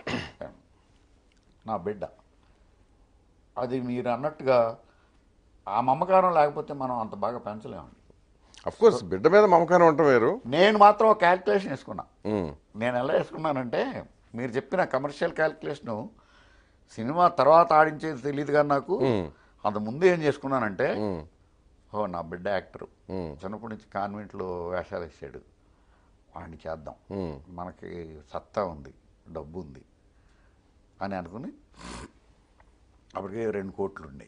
నా బిడ్డ అది మీరు అన్నట్టుగా ఆ మమకారం లేకపోతే మనం అంత బాగా పెంచలేమండి అఫ్ కోర్స్ బిడ్డ మీద మమకారం ఉండటం వేరు నేను మాత్రం ఒక క్యాల్కులేషన్ వేసుకున్నా ఉమ్, నేను ఎలా వేసుకున్నానంటే మీరు చెప్పిన కమర్షియల్ క్యాల్కులేషను సినిమా తర్వాత ఆడించేది తెలియదు కానీ నాకు అంత ముందు ఏం చేసుకున్నానంటే ఓ నా బిడ్డ యాక్టరు చిన్నప్పటి నుంచి కాన్వెంట్లో వేషాలు వేసాడు వాడిని చేద్దాం మనకి సత్తా ఉంది డబ్బు ఉంది అని అనుకుని అప్పటికే రెండు కోట్లు ఉన్నాయి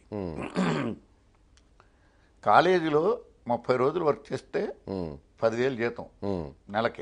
కాలేజీలో ముప్పై రోజులు వర్క్ చేస్తే ఉమ్, పదివేలు జీతం ఉమ్, నెలకి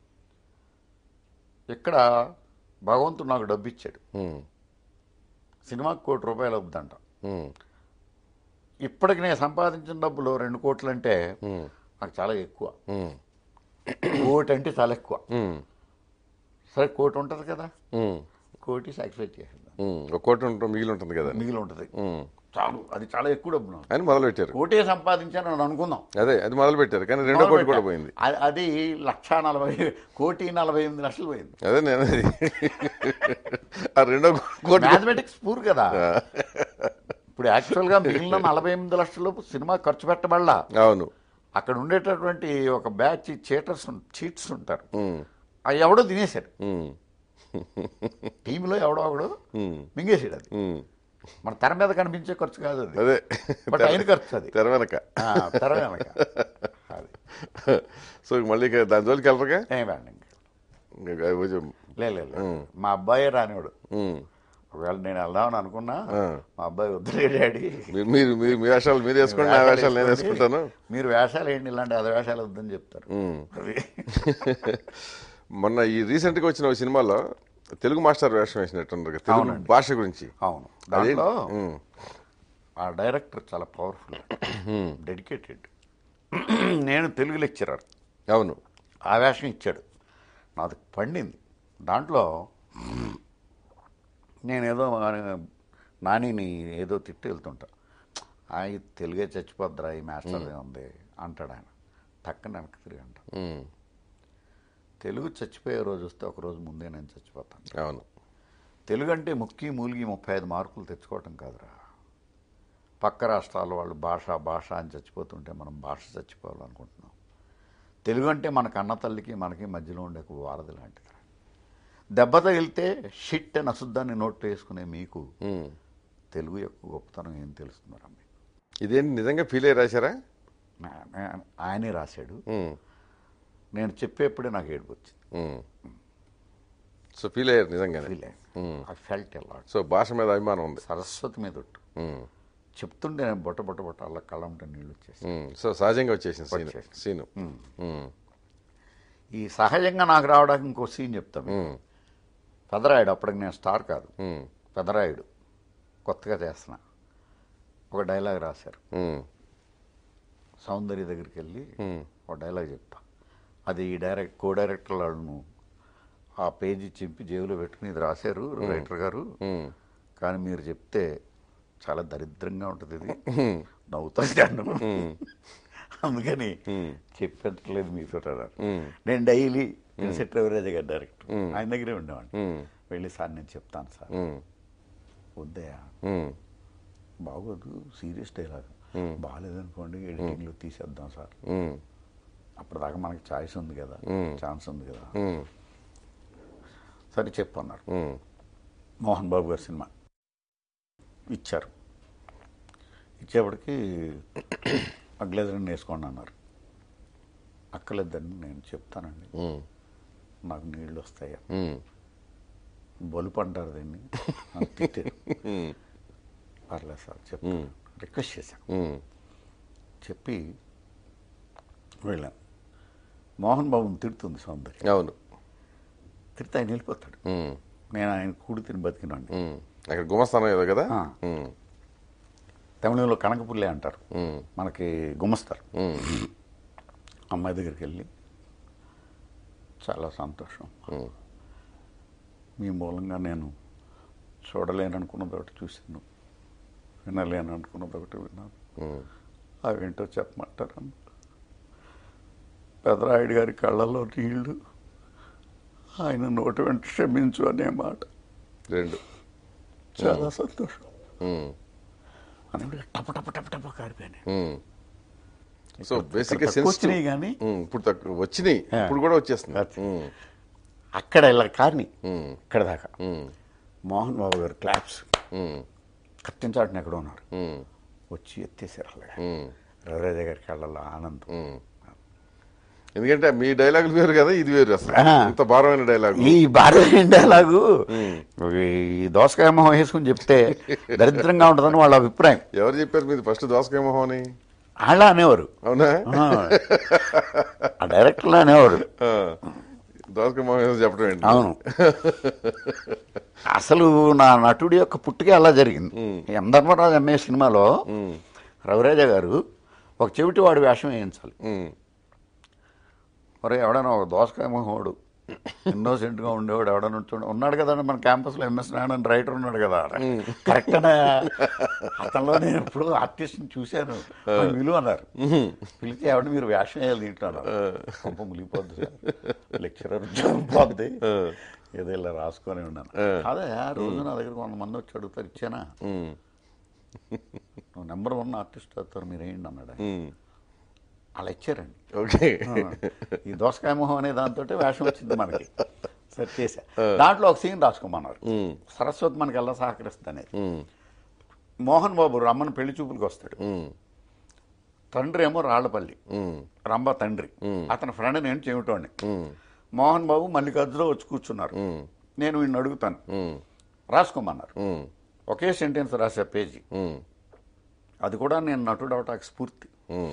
ఇక్కడ భగవంతుడు నాకు డబ్బు ఇచ్చాడు ఉమ్, సినిమాకి కోటి రూపాయలు అవుద్దంట ఉమ్, ఇప్పటికి నేను సంపాదించిన డబ్బులు రెండు కోట్లు అంటే ఉమ్, నాకు చాలా ఎక్కువ ఉమ్, కోటి అంటే చాలా ఎక్కువ ఉమ్, సరే కోటి ఉంటుంది కదా ఉమ్, కోటి సాక్రిఫైస్ చేసింది ఉమ్. ఒక కోటి ఉంటుంది మిగిలి ఉంటుంది కదా మిగిలి ఉంటుంది ఉమ్, చాలు అది చాలా ఎక్కువ డబ్బు నాకు. అని మొదలు పెట్టారు కోటే సంపాదించాను అని అనుకుందాం అదే అది మొదలు పెట్టారు కానీ రెండో కోటి కూడా పోయింది అది- అది లక్ష నలభై కోటి నలభై ఎనిమిది లక్షలు పోయింది అదే నేను అది ఆ రెండో కోటి మ్యాథమెటిక్స్ పూర్ కదా ఇప్పుడు యాక్చువల్గా మిగిలిన నలభై ఎనిమిది లక్షలు సినిమా ఖర్చు పెట్టబడలా అవును అక్కడ ఉండేటటువంటి ఒక బ్యాచ్ చీటర్స్ చీట్స్ ఉంటారు ఉమ్, అవి ఎవడో తినేశాడు ఉమ్, టీంలో ఎవడో ఒకడు ఉమ్, మింగేసాడు అది ఉమ్. మన తెర మీద కనిపించే ఖర్చు కాదు అది అదే బట్ ఆయన ఖర్చు అది తెర వెనక ఆ, తెర వెనక అది సో మళ్ళీ ఇక దాని జోలికి వెళ్ళరుగా ఏం వేండి ఇంకా. ఇంకా కొంచెం లే లే, లే. మా అబ్బాయే రానివాడు ఉమ్. ఒకవేళ నేను వెళ్దామని అనుకున్నా ఆ. మా అబ్బాయి వద్దులే డాడీ మీరు మీరు మీరు మీ వేషాలు మీరు వేసుకోండి నా వేషాలు నేను వేసుకుంటాను మీరు వేషాలు ఏంటి ఇలాంటి అదే వేషాలు వద్దని చెప్తారు ఉమ్. అది మొన్న ఈ రీసెంట్గా వచ్చిన ఒక సినిమాలో తెలుగు మాస్టర్ వేషం వేసినట్టున్నారు కదా, తెలుగు అవునండి. భాష గురించి అవును దాంట్లో ఉమ్, ఆ డైరెక్టర్ చాలా పవర్ఫుల్ డెడికేటెడ్ నేను తెలుగు లెక్చరర్ అవును ఆ వేషం ఇచ్చాడు నాది పండింది దాంట్లో నేనేదో నానిని ఏదో తిట్టి వెళ్తుంటా ఆ ఈ తెలుగే చచ్చిపోద్దిరా ఈ మాస్టర్ ఉంది అంటాడు ఆయన టక్కన వెనక్కి తిరిగి అంట ఉమ్, తెలుగు చచ్చిపోయే రోజు వస్తే ఒక రోజు ముందే నేను చచ్చిపోతాను అవును తెలుగు అంటే ముక్కి మూలిగి ముప్పై ఐదు మార్కులు తెచ్చుకోవటం కాదురా పక్క రాష్ట్రాల వాళ్ళు భాష భాష అని చచ్చిపోతుంటే మనం భాష చచ్చిపోవాలనుకుంటున్నాం తెలుగు అంటే మన కన్న తల్లికి మనకి మధ్యలో ఉండే ఒక వారధి లాంటిది దెబ్బ తగిలితే షిట్ అని అశుద్ధాన్ని నోట్లో వేసుకునే మీకు ఉమ్. తెలుగు యొక్క గొప్పతనం ఏం తెలుస్తుందిరా మీకు ఇదేంటి నిజంగా ఫీల్ అయ్యి రాశారా నా- నా- ఆయనే రాశాడు ఉమ్, నేను చెప్పేప్పుడే నాకు ఏడుపు వచ్చింది ఉమ్. సో ఫీల్ అయ్యారు నిజంగానే feel I felt a lot so భాష మీద అభిమానం ఉంది సరస్వతి మీద ఒట్టు ఉమ్, చెప్తుంటే నేను బొట్ట బొట్ట బొట్ట అలా కళ్ళంటే నీళ్ళు వచ్చేసి ఉమ్. సో సహజంగా వచ్చేసింది సీను వచ్చేసింది. సీను ఉమ్, ఈ సహజంగా నాకు రావడానికి ఇంకో సీన్ చెప్తాను ఉమ్, పెదరాయుడు అప్పటికి నేను స్టార్ కాదు ఉమ్, పెదరాయుడు కొత్తగా చేస్తున్నా ఒక డైలాగ్ రాశారు ఉమ్, సౌందర్య దగ్గరికి వెళ్ళి ఉమ్, ఒక డైలాగ్ చెప్తా అది ఈ డైరెక్ట్ కో డైరెక్టర్ వాళ్ళను ఆ పేజీ చింపి జేబులో పెట్టుకుని ఇది రాశారు రైటర్ గారు ఉమ్, కానీ మీరు చెప్తే చాలా దరిద్రంగా ఉంటుంది ఇది నవ్వుతాను అందుకని చెప్పట్లేదు మీతో అన్నారు. నేను డైలీ సెట్ ఎవరేజ్ గారు డైరెక్టర్ ఆయన దగ్గరే ఉండేవాడిని ఉమ్, వెళ్ళి సార్ నేను చెప్తాను సార్ ఉమ్, వద్దయా ఉమ్, బాగోదు సీరియస్ డైలాగ్ బాగాలేదనుకోండి ఎడిటింగ్లో తీసేద్దాం సార్ ఉమ్, అప్పటిదాకా మనకి ఛాయిస్ ఉంది కదా ఛాన్స్ ఉంది కదా ఉమ్, సరే చెప్పు అన్నారు ఉమ్, మోహన్ బాబు గారి సినిమా ఇచ్చారు ఇచ్చేప్పటికి అగ్లేదరని వేసుకోండి అన్నారు అక్కలేదని నేను చెప్తానండి ఉమ్, నాకు నీళ్ళు వస్తాయా ఉమ్, బలుపు అంటారు దీన్ని అని తిట్టారు ఉమ్, పర్లేదు సార్ చెప్తాను రిక్వెస్ట్ చేశాను ఉమ్, చెప్పి వెళ్ళాను మోహన్ బాబుని తిడుతుంది సౌందర్య అవును తిడితే ఆయన వెళ్ళిపోతాడు ఉమ్, నేను ఆయన కూడి తిని బతికినండి ఉమ్. అక్కడ గుమస్థానం ఏదో కదా ఆ. ఉమ్, తమిళంలో కనకపుల్లే అంటారు ఉమ్, మనకి గుమస్తారు ఉమ్, అమ్మాయి దగ్గరికి వెళ్ళి చాలా సంతోషం ఉమ్, మీ మూలంగా నేను చూడలేననుకున్నది ఒకటి చూశాను వినలేననుకున్నది ఒకటి విన్నాను ఉమ్, అవేంటో చెప్పమంటారు పెదరాయుడు గారి కళ్ళల్లో నీళ్లు ఆయన నోటి వెంట క్షమించు అనే మాట రెండు చాలా సంతోషం ఉమ్, అని టప టప టప టప కారిపోయాను ఉమ్. సో బేసిక్ తక్కువ వచ్చినాయి కానీ ఇప్పుడు తక్కువ వచ్చినాయి ఆ. ఇప్పుడు కూడా వచ్చేస్తుంది వచ్చి- ఉమ్, అక్కడ ఇలా కారిని ఉమ్, ఇక్కడ దాకా ఉమ్, మోహన్ బాబు గారు క్లాప్స్ ఉమ్, కత్తించాటని ఎక్కడ ఉన్నారు ఉమ్, వచ్చి ఎత్తేసారు అలాగా ఉమ్, రవిరాజ గారి కళ్ళల్లో ఆనందం ఉమ్. ఎందుకంటే మీ డైలాగులు వేరు కదా ఇది వేరు అసలు ఆ. ఇంత భారమైన డైలాగ్ ఈ భార్య డైలాగు ఈ దోసకాయ మొహం వేసుకుని చెప్తే దరిద్రంగా ఉంటుందని వాళ్ళ అభిప్రాయం ఎవరు చెప్పారు మీది ఫస్ట్ దోసకాయ మొహం అని అలా అనేవారు అవునా ఆ. ఆ డైరెక్టర్లు అనేవారు ఆ. దోసకాయ మొహం వేసి చెప్పడం ఏంటి అవును అసలు నా నటుడి యొక్క పుట్టుకే అలా జరిగింది ఎం ధర్మరాజు అమ్మే సినిమాలో ఉమ్, రవిరాజ గారు ఒక చెవిటి వాడి వేషం వేయించాలి ఉమ్, మరి ఎవడైనా ఒక దోసకాయ మొహోడు ఇన్నోసెంట్ గా ఉండేవాడు ఎవడని ఉంటుండే ఉన్నాడు కదా మన క్యాంపస్ లో ఎంఎస్ నారాయణ రైటర్ ఉన్నాడు కదా కరెక్ట్ అతనిలో నేను ఎప్పుడు ఆర్టిస్ట్ చూశాను అని విలువ అన్నారు పిలిచి ఎవడ మీరు వేషం వేయాలి దీంట్లో అన్నారు కొంప ములిగిపోద్ది సార్ లెక్చరర్ పోద్ది ఏదో ఇలా రాసుకొని ఉన్నాను అదే ఆ రోజు నా దగ్గర కొంతమంది వచ్చి అడుగుతారు ఇచ్చానా ఉమ్, నువ్వు నెంబర్ వన్ ఆర్టిస్ట్ అవుతారు మీరు ఏంటి అన్నాడు ఆయన. ఉమ్. అలా ఇచ్చారండి ఓకే ఈ దోసకాయ మొహం అనే దాంతో వేషం వచ్చింది మనకి సెట్ చేశా దాంట్లో ఒక సీన్ రాసుకోమన్నారు ఉమ్, సరస్వతి మనకి ఎలా సహకరిస్తుంది అనేది ఉమ్, మోహన్ బాబు రమ్మని పెళ్లి చూపులకు వస్తాడు ఉమ్, తండ్రి ఏమో రాళ్లపల్లి ఉమ్, రంభ తండ్రి అతని ఫ్రెండ్ నేను చెవిటోండి ఉమ్, మోహన్ బాబు మల్లికార్జులో వచ్చి కూర్చున్నారు ఉమ్, నేను వీడిని అడుగుతాను ఉమ్, రాసుకోమన్నారు ఉమ్, ఒకే సెంటెన్స్ రాసే పేజీ ఉమ్, అది కూడా నేను నటుడు అవటానికి స్ఫూర్తి ఉమ్.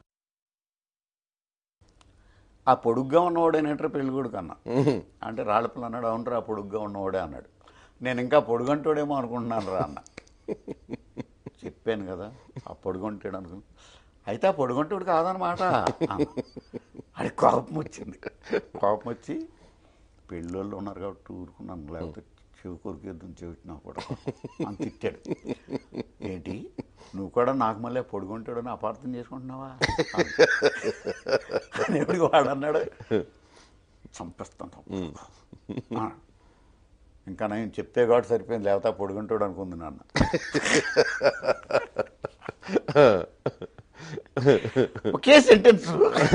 ఆ పొడుగ్గా ఉన్నవాడేనేట్రా పెళ్ళికొడు కన్నా ఉమ్. అంటే రాళ్ళపల్లి అన్నాడు అవునరా ఆ పొడుగ్గా ఉన్నవాడే అన్నాడు నేను ఇంకా పొడుగంటోడేమో అనుకుంటున్నాను రా అన్న చెప్పాను కదా ఆ పొడుగంటాడు అనుకు అయితే ఆ పొడుగంటోడు కాదనమాట అన్న. అది కోపం వచ్చింది కోపం వచ్చి పెళ్ళోళ్ళు ఉన్నారు కాబట్టి ఊరుకున్నాను లేకపోతే చెవి కొరికేద్దాం చెవిటినా కూడా అని తిట్టాడు ఏంటి నువ్వు కూడా నాకు మళ్ళీ పొడుగుంటాడని అపార్థం చేసుకుంటున్నావా అనేవాడికి వాడు అన్నాడు చంపేస్తాం ఆ. ఇంకా నేను చెప్తే కాబట్టి సరిపోయింది లేకపోతే ఆ పొడుగుంటాడు అనుకుంది నాన్న ఒకే సెంటెన్స్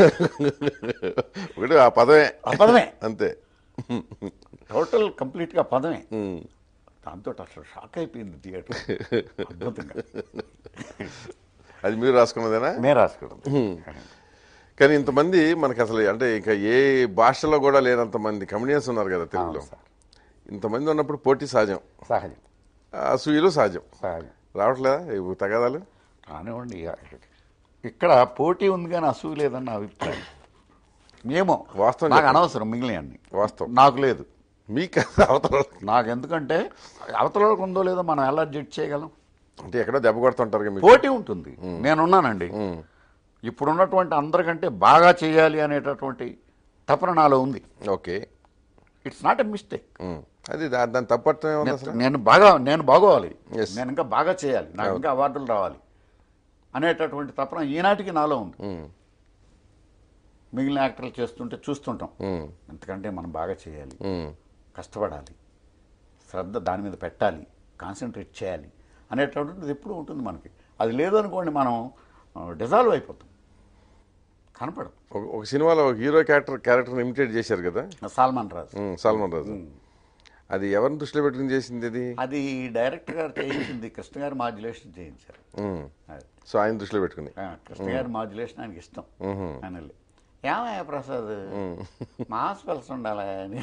ఒకటి ఆ పదమే ఆ పదమే అంతే టోటల్ కంప్లీట్గా పదమే ఉమ్. దాంతో అసలు షాక్ అయిపోయింది థియేటర్ అద్భుతంగా అది మీరు రాసుకున్నదేనా మే రాసుకోవడం కానీ ఇంతమంది మనకి అసలు అంటే ఇంకా ఏ భాషలో కూడా లేనంత మంది కమెడియన్స్ ఉన్నారు కదా తెలుగులో అవును సార్. ఇంతమంది ఉన్నప్పుడు పోటీ సహజం సహజం అసూయలు సహజం సహజం రావట్లేదా ఈ తగాదాలు కానివ్వండి ఇక్కడ పోటీ ఉంది కానీ అసూయ లేదని నా అభిప్రాయం ఏమో వాస్తవం నాకు చెప్పండి. అనవసరం మిగిలిన వాస్తవం నాకు లేదు మీకు అవతల నాకు ఎందుకంటే అవతలకు ఉందో లేదో మనం ఎలా జడ్జ్ చేయగలం అంటే ఎక్కడో దెబ్బ కొడుతుంటారు కదా మీకు పోటీ ఉంటుంది నేనున్నానండి ఇప్పుడున్నటువంటి అందరికంటే బాగా చేయాలి అనేటటువంటి తపన నాలో ఉంది okay it's not a mistake um. అది దా- దాని తప్పట్టం ఏముంది అసలు నేను బాగా నేను బాగోవాలి Yes. నేను ఇంకా బాగా చేయాలి నాకు ఇంకా అవార్డులు రావాలి అనేటటువంటి తపన ఈనాటికి నాలో ఉంది ఉమ్. మిగిలిన యాక్టర్లు చేస్తుంటే చూస్తుంటాం ఉమ్. ఎందుకంటే మనం బాగా చేయాలి ఉమ్. కష్టపడాలి శ్రద్ధ దాని మీద పెట్టాలి కాన్సన్ట్రేట్ చేయాలి అనేటటువంటిది ఎప్పుడూ ఉంటుంది మనకి అది లేదు అనుకోండి మనం డిజాల్వ్ అయిపోతాం కనపడదు ఒక- ఒక సినిమాలో ఒక హీరో క్యారెక్టర్ క్యారెక్టర్ని ఇమిటేట్ చేశారు కదా సాల్మాన్ రాజు ఉమ్, సల్మాన్ రాజు అది ఎవరిని దృష్టిలో పెట్టుకుని చేసింది అది అది డైరెక్టర్ గారు చేయించింది కృష్ణ గారు మాడ్యులేషన్ చేయించారు ఉమ్. అది. సో ఆయన దృష్టిలో పెట్టుకుని ఆ, కృష్ణ గారి మాడ్యులేషన్ ఆయనకి ఇష్టం ఆయన ఏమయ్యా ప్రసాద్ మాస్ పల్స్ ఉండాలి అని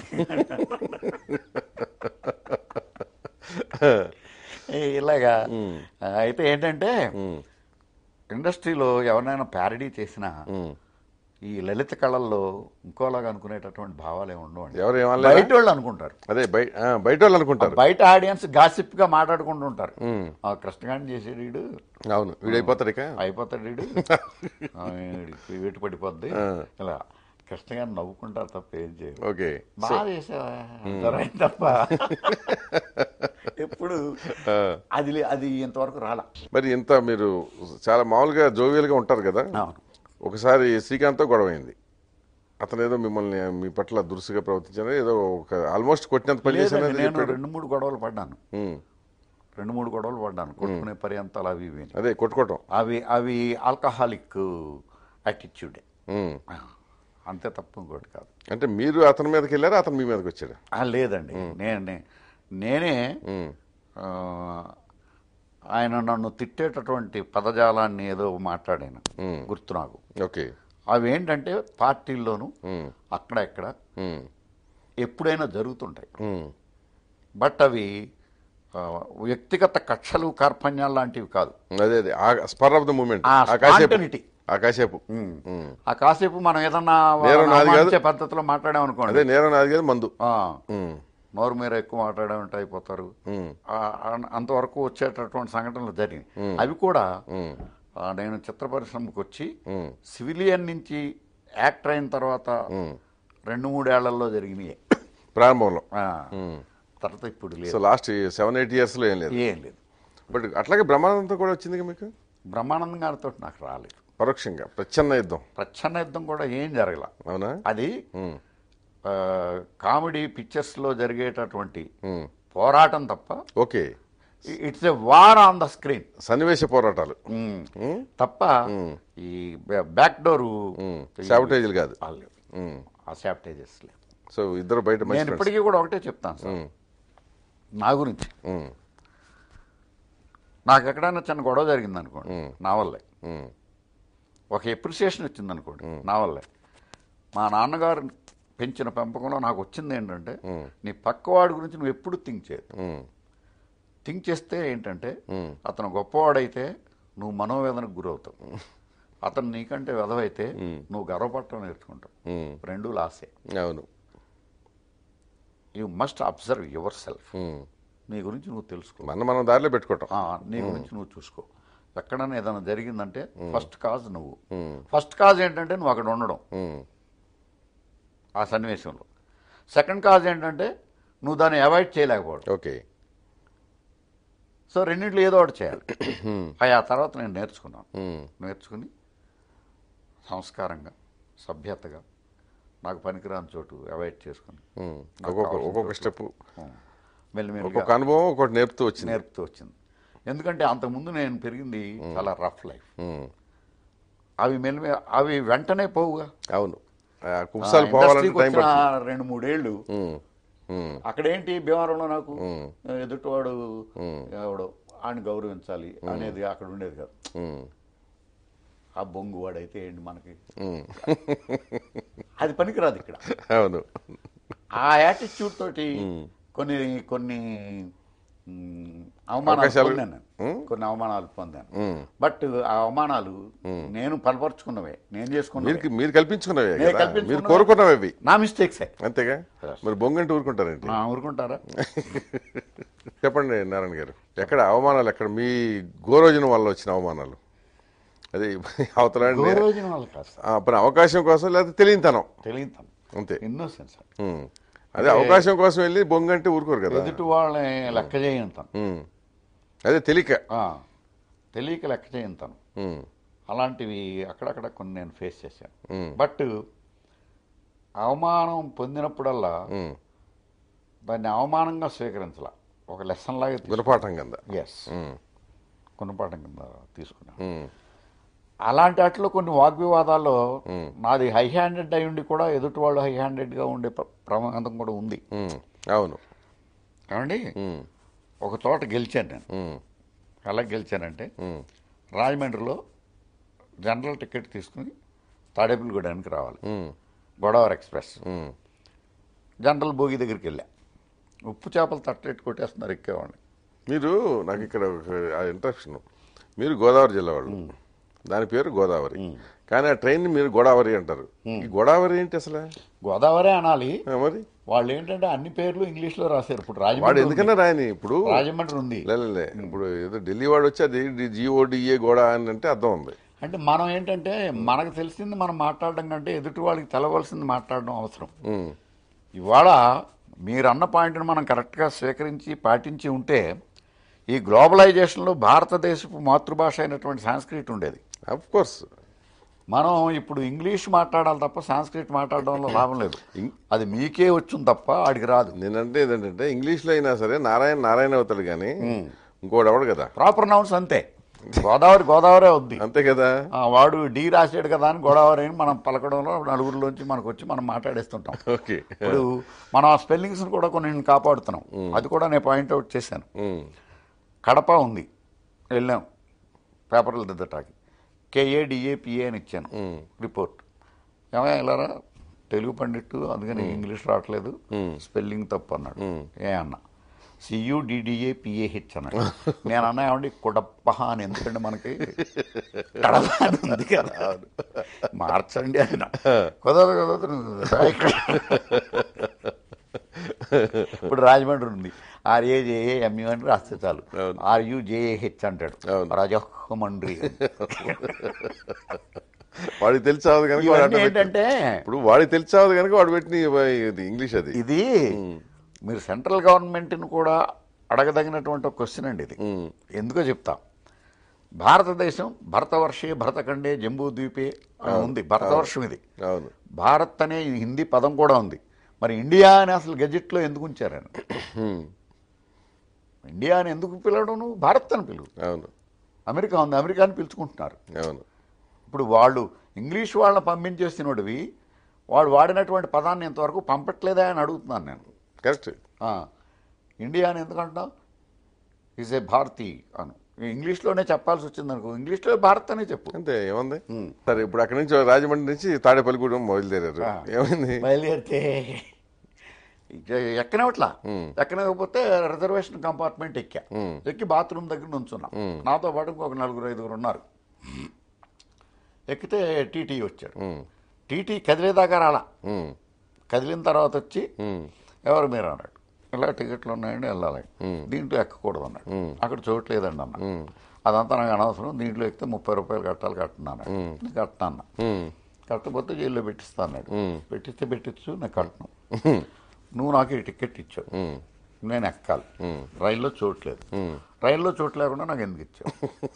ఏ, ఇలాగా అయితే ఏంటంటే ఇండస్ట్రీలో ఎవరినైనా ప్యారడీ చేసినా ఈ లలిత కళల్లో ఇంకోలాగా అనుకునేటటువంటి భావాలు ఏమి ఉండవండి ఎవరు ఏమనలేదా? బయట వాళ్ళు అనుకుంటారు అదే బయట ఆ, బయట వాళ్ళు అనుకుంటారు బయట ఆడియన్స్ గాసిప్ గా మాట్లాడుకుంటూ ఉంటారు ఆ కృష్ణగాడిని చేసేడు వీడు అవును వీడైపోతాడు ఇక అయిపోతాడు వీడు ఆ, వీడికి వేటు పడిపోద్ది ఇలా కృష్ణగారు నవ్వుకుంటారు తప్ప ఏం చేయరు ఓకే బాగా చేసావా అంటారు తప్ప ఎప్పుడు అది లే- అది ఇంతవరకు రాలా మరి ఇంత మీరు చాలా మామూలుగా జోవియల్గా ఉంటారు కదా అవును ఒకసారి శ్రీకాంత్తో గొడవ అయింది అతను ఏదో మిమ్మల్ని మీ పట్ల దురుసుగా ప్రవర్తించారు ఏదో ఒక ఆల్మోస్ట్ కొట్టినంత పని లేదండి, చేశానని నేను చెప్పాడు రెండు మూడు గొడవలు పడ్డాను ఉమ్. రెండు మూడు గొడవలు పడ్డాను కొట్టుకునే పర్యంతాలు అవి ఇవి అని. అదే కొట్టుకోవటం అవి అవి ఆల్కహాలిక్ యాటిట్యూడే ఉమ్. అంతే తప్ప ఇంకోటి కాదు అంటే మీరు అతని మీదకి వెళ్ళారా అతను మీ మీదకి వచ్చాడు ఆ, లేదండి నేనే నేనే ఉమ్. ఆ, ఆయన నన్ను తిట్టేటటువంటి పదజాలాన్ని ఏదో మాట్లాడాను గుర్తు నాకు ఓకే అవి ఏంటంటే పార్టీల్లోనూ ఉమ్. అక్కడ ఇక్కడ ఉమ్. ఎప్పుడైనా జరుగుతుంటాయి ఉమ్. బట్ అవి ఆ, వ్యక్తిగత కక్షలు కార్పణ్యాలు లాంటివి కాదు అదే అదే స్పర్ ఆఫ్ ద మూమెంట్ ఆ ఆ కాసేపు spontaneity. ఆ కాసేపు ఉమ్. ఆ కాసేపు మనం ఏదన్నా నేరం వాళ్ళని నాది కాదు. అవమానించే పద్ధతిలో మాట్లాడామనుకోండి అదే నేరం నాది కదా మందు ఆ, ఉమ్. నోరు మీద ఎక్కువ మాట్లాడామంటే అయిపోతారు ఉమ్. ఆ, అన్- అంతవరకు వచ్చేటటువంటి సంఘటనలు జరిగినాయి అవి కూడా ఉమ్. ఆ, నేను చిత్ర పరిశ్రమకు వచ్చి ఉమ్. సివిలియన్ నుంచి యాక్టర్ అయిన తర్వాత ఉమ్. రెండు మూడేళ్లలో జరిగినాయి ప్రారంభంలో ఆ, తర్వాత ఇప్పుడు లేదు so last seven eight years లో ఏం లేదు ఏం లేదు బట్ అట్లాగే బ్రహ్మానందంతో కూడా వచ్చింది మీకు బ్రహ్మానందం గారితో నాకు రాలేదు పరోక్షంగా ప్రచ్ఛన్న యుద్ధం ప్రచ్ఛన్న యుద్ధం కూడా ఏం జరగల అవునా అది ఉమ్, ఆ, కామెడీ పిక్చర్స్లో జరిగేటటువంటి ఉమ్. పోరాటం తప్ప okay it's a war on the screen సన్నివేశ పోరాటాలు ఉమ్, తప్ప ఈ బ్యాక్ డోరు సాబిటేజ్లు కాదు ఉమ్. ఆ శాబిటేజెస్ లేవు సో ఇద్దరు బయట మంచి నేను friends. ఇప్పటికీ కూడా ఒకటే చెప్తాను సార్ నా గురించి ఉమ్, నాకు ఎక్కడైనా చిన్న గొడవ జరిగింది అనుకోండి నా వల్లే ఉమ్, ఒక ఎప్రిసియేషన్ వచ్చింది అనుకోండి నా వల్లే మా నాన్నగారు పెంచిన పెంపకంలో నాకు వచ్చింది ఏంటంటే నీ పక్కవాడి గురించి నువ్వు ఎప్పుడు థింక్ చేయదు ఉమ్, థింక్ చేస్తే ఏంటంటే అతను గొప్పవాడైతే నువ్వు మనోవేదనకు గురవుతావు అతను నీకంటే వెధవైతే నువ్వు గర్వపడటం నేర్చుకుంటావు ఉమ్. రెండు లాసే అవును you must observe yourself um. నీ గురించి నువ్వు తెలుసుకో మనం మనం దారిలో పెట్టుకోవటం ఆ, నీ గురించి నువ్వు చూసుకో ఎక్కడైనా ఏదైనా జరిగిందంటే ఫస్ట్ కాజ్ నువ్వు ఫస్ట్ కాజ్ ఏంటంటే నువ్వు అక్కడ ఉండడం ఉమ్, ఆ సన్నివేశంలో సెకండ్ కాజ్ ఏంటంటే నువ్వు దాన్ని అవాయిడ్ చేయలేకపోవడం ఓకే సో రెండింటిలో ఏదో ఒకటి చేయాలి అవి ఆ తర్వాత నేను నేర్చుకున్నాను ఉమ్, నేర్చుకుని సంస్కారంగా సభ్యతగా నాకు పనికిరాని చోటు అవాయిడ్ చేసుకుని ఉమ్. ఒక్కొక్క ఒక్కొక్క స్టెప్ మెల్లిమెల్లిగా ఒక్కొక్క అనుభవం ఒక్కొక్కటి నేర్పుతూ వచ్చింది నేర్పుతూ వచ్చింది ఎందుకంటే అంతకుముందు నేను పెరిగింది చాలా రఫ్ లైఫ్ ఉమ్, అవి మెల్లి అవి వెంటనే పోవుగా అవును ఆ కుప్సాలు పోవాలంటే ఇండస్ట్రీకి టైం వచ్చిన పడుతుంది రెండు మూడేళ్ళు ఉమ్, ఉమ్, అక్కడేంటి భీమవరంలో నాకు ఎదుటివాడు ఎవడో ఆయన గౌరవించాలి అనేది అక్కడ ఉండేది కాదు ఉమ్, ఆ బొంగు వాడైతే ఏంటి మనకి ఉమ్. అది పనికిరాదు ఇక్కడ అవును ఆ యాటిట్యూడ్ తోటి కొన్ని కొన్ని మ్, అవమానాలు అవకాశాలు- పొందాను నేను. కొన్ని అవమానాలు పొందాను ఉమ్. బట్ ఆ అవమానాలు నేను పలపరుచుకున్నవే నేను చేసుకున్నవే మీరు మీరు కల్పించుకున్నవే నేను కదా కల్పించుకున్నవే. మీరు కోరుకున్నవి అవి నా మిస్టేక్సే అంతేగా మరి బొంగంటే ఊరుకుంటారేంటి నా ఊరుకుంటారా చెప్పండి నారాయణ గారు ఎక్కడ అవమానాలు ఎక్కడ మీ గోరోజున వల్ల వచ్చిన అవమానాలు అది అవతల గౌరవజన వాళ్ళు కాదు సార్ పని అవకాశం కోసం లేకపోతే తెలియతనం తెలియదు అంతే ఇన్నోసెన్స్ ఉమ్. అదే అవకాశం కోసం వెళ్ళి బొంగంటే ఊరుకోరు కదా ఎదుటి వాళ్ళని లెక్క చేయంతాను ఉమ్. అదే తెలియక తెలియక లెక్క చేయంతాను ఉమ్. అలాంటివి అక్కడక్కడ కొన్ని నేను ఫేస్ చేశాను మ్మ్. బట్ అవమానం పొందినప్పుడల్లా ఉమ్. దాన్ని అవమానంగా స్వీకరించాల ఒక లెసన్ లాగా గుణపాఠం కింద ఎస్ ఉమ్. గుణపాఠం కింద తీసుకున్నాను ఉమ్. అలాంటి వాటిలో కొన్ని వాగ్వివాదాల్లో నాది హై హ్యాండెడ్ అయి ఉండి కూడా ఎదుటి వాళ్ళు హై హ్యాండెడ్గా ఉండే ప్ర- ప్రమాదం కూడా ఉంది ఉమ్. అవును ఏమండి ఉమ్. ఒక చోట గెలిచాను నేను ఉమ్. ఎలా గెలిచానంటే ఉమ్. రాజమండ్రిలో జనరల్ టికెట్ తీసుకుని తాడేపల్లిగూడానికి రావాలి ఉమ్. గోదావరి ఎక్స్ప్రెస్ ఉమ్. జనరల్ భోగి దగ్గరికి వెళ్ళా ఉప్పు చేపలు తట్టెట్టు కొట్టేస్తున్నారు ఎక్కేవాడిని మీరు నాకు ఇక్కడ ఇంట్రక్షన్ మీరు గోదావరి జిల్లా వాళ్ళు దాని పేరు గోదావరి కానీ ఆ ట్రైన్ మీరు గోదావరి అంటారు ఈ గోదావరి ఏంటి అసలు గోదావరి అనాలి ఆ, మరి వాళ్ళు ఏంటంటే అన్ని పేర్లు ఇంగ్లీష్లో రాశారు ఇప్పుడు వాడు రాజమండ్రి ఉంది. ఎందుకన్నా రాయని ఇప్పుడు రాజమండ్రి ఉంది లే, లే, లే. ఇప్పుడు ఏదో ఢిల్లీ వాడు వచ్చి అది జిఓడిఏ గోడా అని అంటే అర్థం ఉంది అంటే మనం ఏంటంటే మనకు తెలిసింది మనం మాట్లాడడం కంటే ఎదుటి వాళ్ళకి తెలవలసింది మాట్లాడడం అవసరం ఉమ్. ఇవాళ మీరు అన్న పాయింట్ని మనం కరెక్ట్గా స్వీకరించి పాటించి ఉంటే ఈ గ్లోబలైజేషన్లో భారతదేశపు మాతృభాష అయినటువంటి సాంస్క్రిట్ ఉండేది అఫ్ కోర్స్ మనం ఇప్పుడు ఇంగ్లీష్ మాట్లాడాలి తప్ప సాంస్క్రిట్ మాట్లాడడంలో లాభం లేదు అది మీకే వచ్చింది తప్ప ఆడికి రాదు నేనంటే ఏంటంటే ఇంగ్లీష్లో అయినా సరే నారాయణ నారాయణ అవుతాడు కానీ ఇంకోటి అవడు కదా ప్రాపర్ నౌన్స్ అంతే గోదావరి గోదావరే ఉంది అంతే కదా ఆ, వాడు డి రాసాడు కదా అని గోదావరి అని మనం పలకడంలో నలుగురిలోంచి మనకు వచ్చి మనం మాట్లాడేస్తుంటాం ఓకే ఇప్పుడు మనం ఆ స్పెల్లింగ్స్ కూడా కొన్ని కాపాడుతున్నాం అది కూడా నేను పాయింట్అవుట్ చేశాను ఉమ్. కడప ఉంది వెళ్ళాం పేపర్లు దిద్దటానికి కేఏడిఏపిఏ అని ఇచ్చాను రిపోర్ట్ ఏమయ్య ఇలారా తెలుగు పండిట్టు అందుకని ఇంగ్లీష్ రావట్లేదు స్పెల్లింగ్ తప్పు అన్నాడు ఏ అన్న సియుడిడిఏ పిఏహెచ్ అన్నాడు నేను అన్నా ఏమండి కుడప్ప అని ఎందుకంటే మనకి కడప అని ఉంది కదా మార్చండి ఆయన కుదరదు కుదరదు ఇక్కడ ఇప్పుడు రాజమండ్రి ఉంది ఆర్ఏ జేఏ ఎంయూ అని రాస్తే చాలు ఆర్యు జేఏహెచ్ అంటాడు అవును. రాజమండ్రి వాడికి తెలిసావదు కనుక వాడు ఇవన్నీ అడ్డం పెట్టి- ఏంటంటే ఇప్పుడు వాడికి తెలిసావదు కనుక వాడు పెట్టిన ఇది ఇంగ్లీష్ అది ఇది మీరు సెంట్రల్ గవర్నమెంట్ని కూడా అడగదగినటువంటి ఒక క్వశ్చన్ అండి ఇది ఉమ్, ఎందుకో చెప్తా భారతదేశం భరతవర్షే భరతఖండే జంబూ ద్వీపే అని ఉంది భరతవర్షం ఇది అవును భారత్ అనే హిందీ పదం కూడా ఉంది మరి ఇండియా అని అసలు గెజెట్లో ఎందుకు ఉంచారని ఉమ్, ఇండియా అని ఎందుకు పిలవడం నువ్వు భారత్ అని పిలువు అవును అమెరికా ఉంది అమెరికాని పిలుచుకుంటున్నారు అవును ఇప్పుడు వాళ్ళు ఇంగ్లీష్ వాళ్ళని పంపించేసినోడివి వాడు వాడినటువంటి పదాన్ని ఇంతవరకు పంపట్లేదా అని అడుగుతున్నాను నేను కరెక్ట్ ఆ, ఇండియా అని ఎందుకంటావు ఈజ్ ఏ భారతి అను ఇంగ్లీష్లోనే చెప్పాల్సి వచ్చింది అనుకో ఇంగ్లీష్లో భారత్ అనే చెప్పు అంతే ఏముంది సరే ఇప్పుడు అక్కడి నుంచి రాజమండ్రి నుంచి తాడేపల్లిగూడెం బయలుదేరారు ఆ. ఏమైంది బయలుదేరితే ఎక్కనవట్లా ఎక్కనకపోతే రిజర్వేషన్ కంపార్ట్మెంట్ ఎక్కా ఉమ్, ఎక్కి బాత్రూమ్ దగ్గర నుంచున్నా నాతో పాటు ఇంకొక నలుగురు ఐదుగురు ఉన్నారు ఎక్కితే టీటీ వచ్చాడు ఉమ్, టీటీ కదిలేదాకా రాలా ఉమ్, కదిలిన తర్వాత వచ్చి ఉమ్, ఎవరు మీరు అన్నాడు ఇలా టికెట్లు ఉన్నాయండి వెళ్ళాలి దీంట్లో ఎక్కకూడదు అన్నాడు అక్కడ చోట్లేదండి అన్న అదంతా నాకు అనవసరం దీంట్లో ఎక్కితే ముప్పై రూపాయలు కట్టాలి కట్టున్నాను కట్టాను ఉమ్, కట్టకపోతే జైల్లో పెట్టిస్తా అన్నాడు ఉమ్. పెట్టిస్తే పెట్టించు నేను కట్టను నువ్వు నాకు ఈ టికెట్ ఇచ్చావు ఉమ్, నేను ఎక్కాలి రైల్లో చోట్లేదు ఉమ్. రైల్లో చోటు లేకుండా నాకు ఎందుకు ఇచ్చావు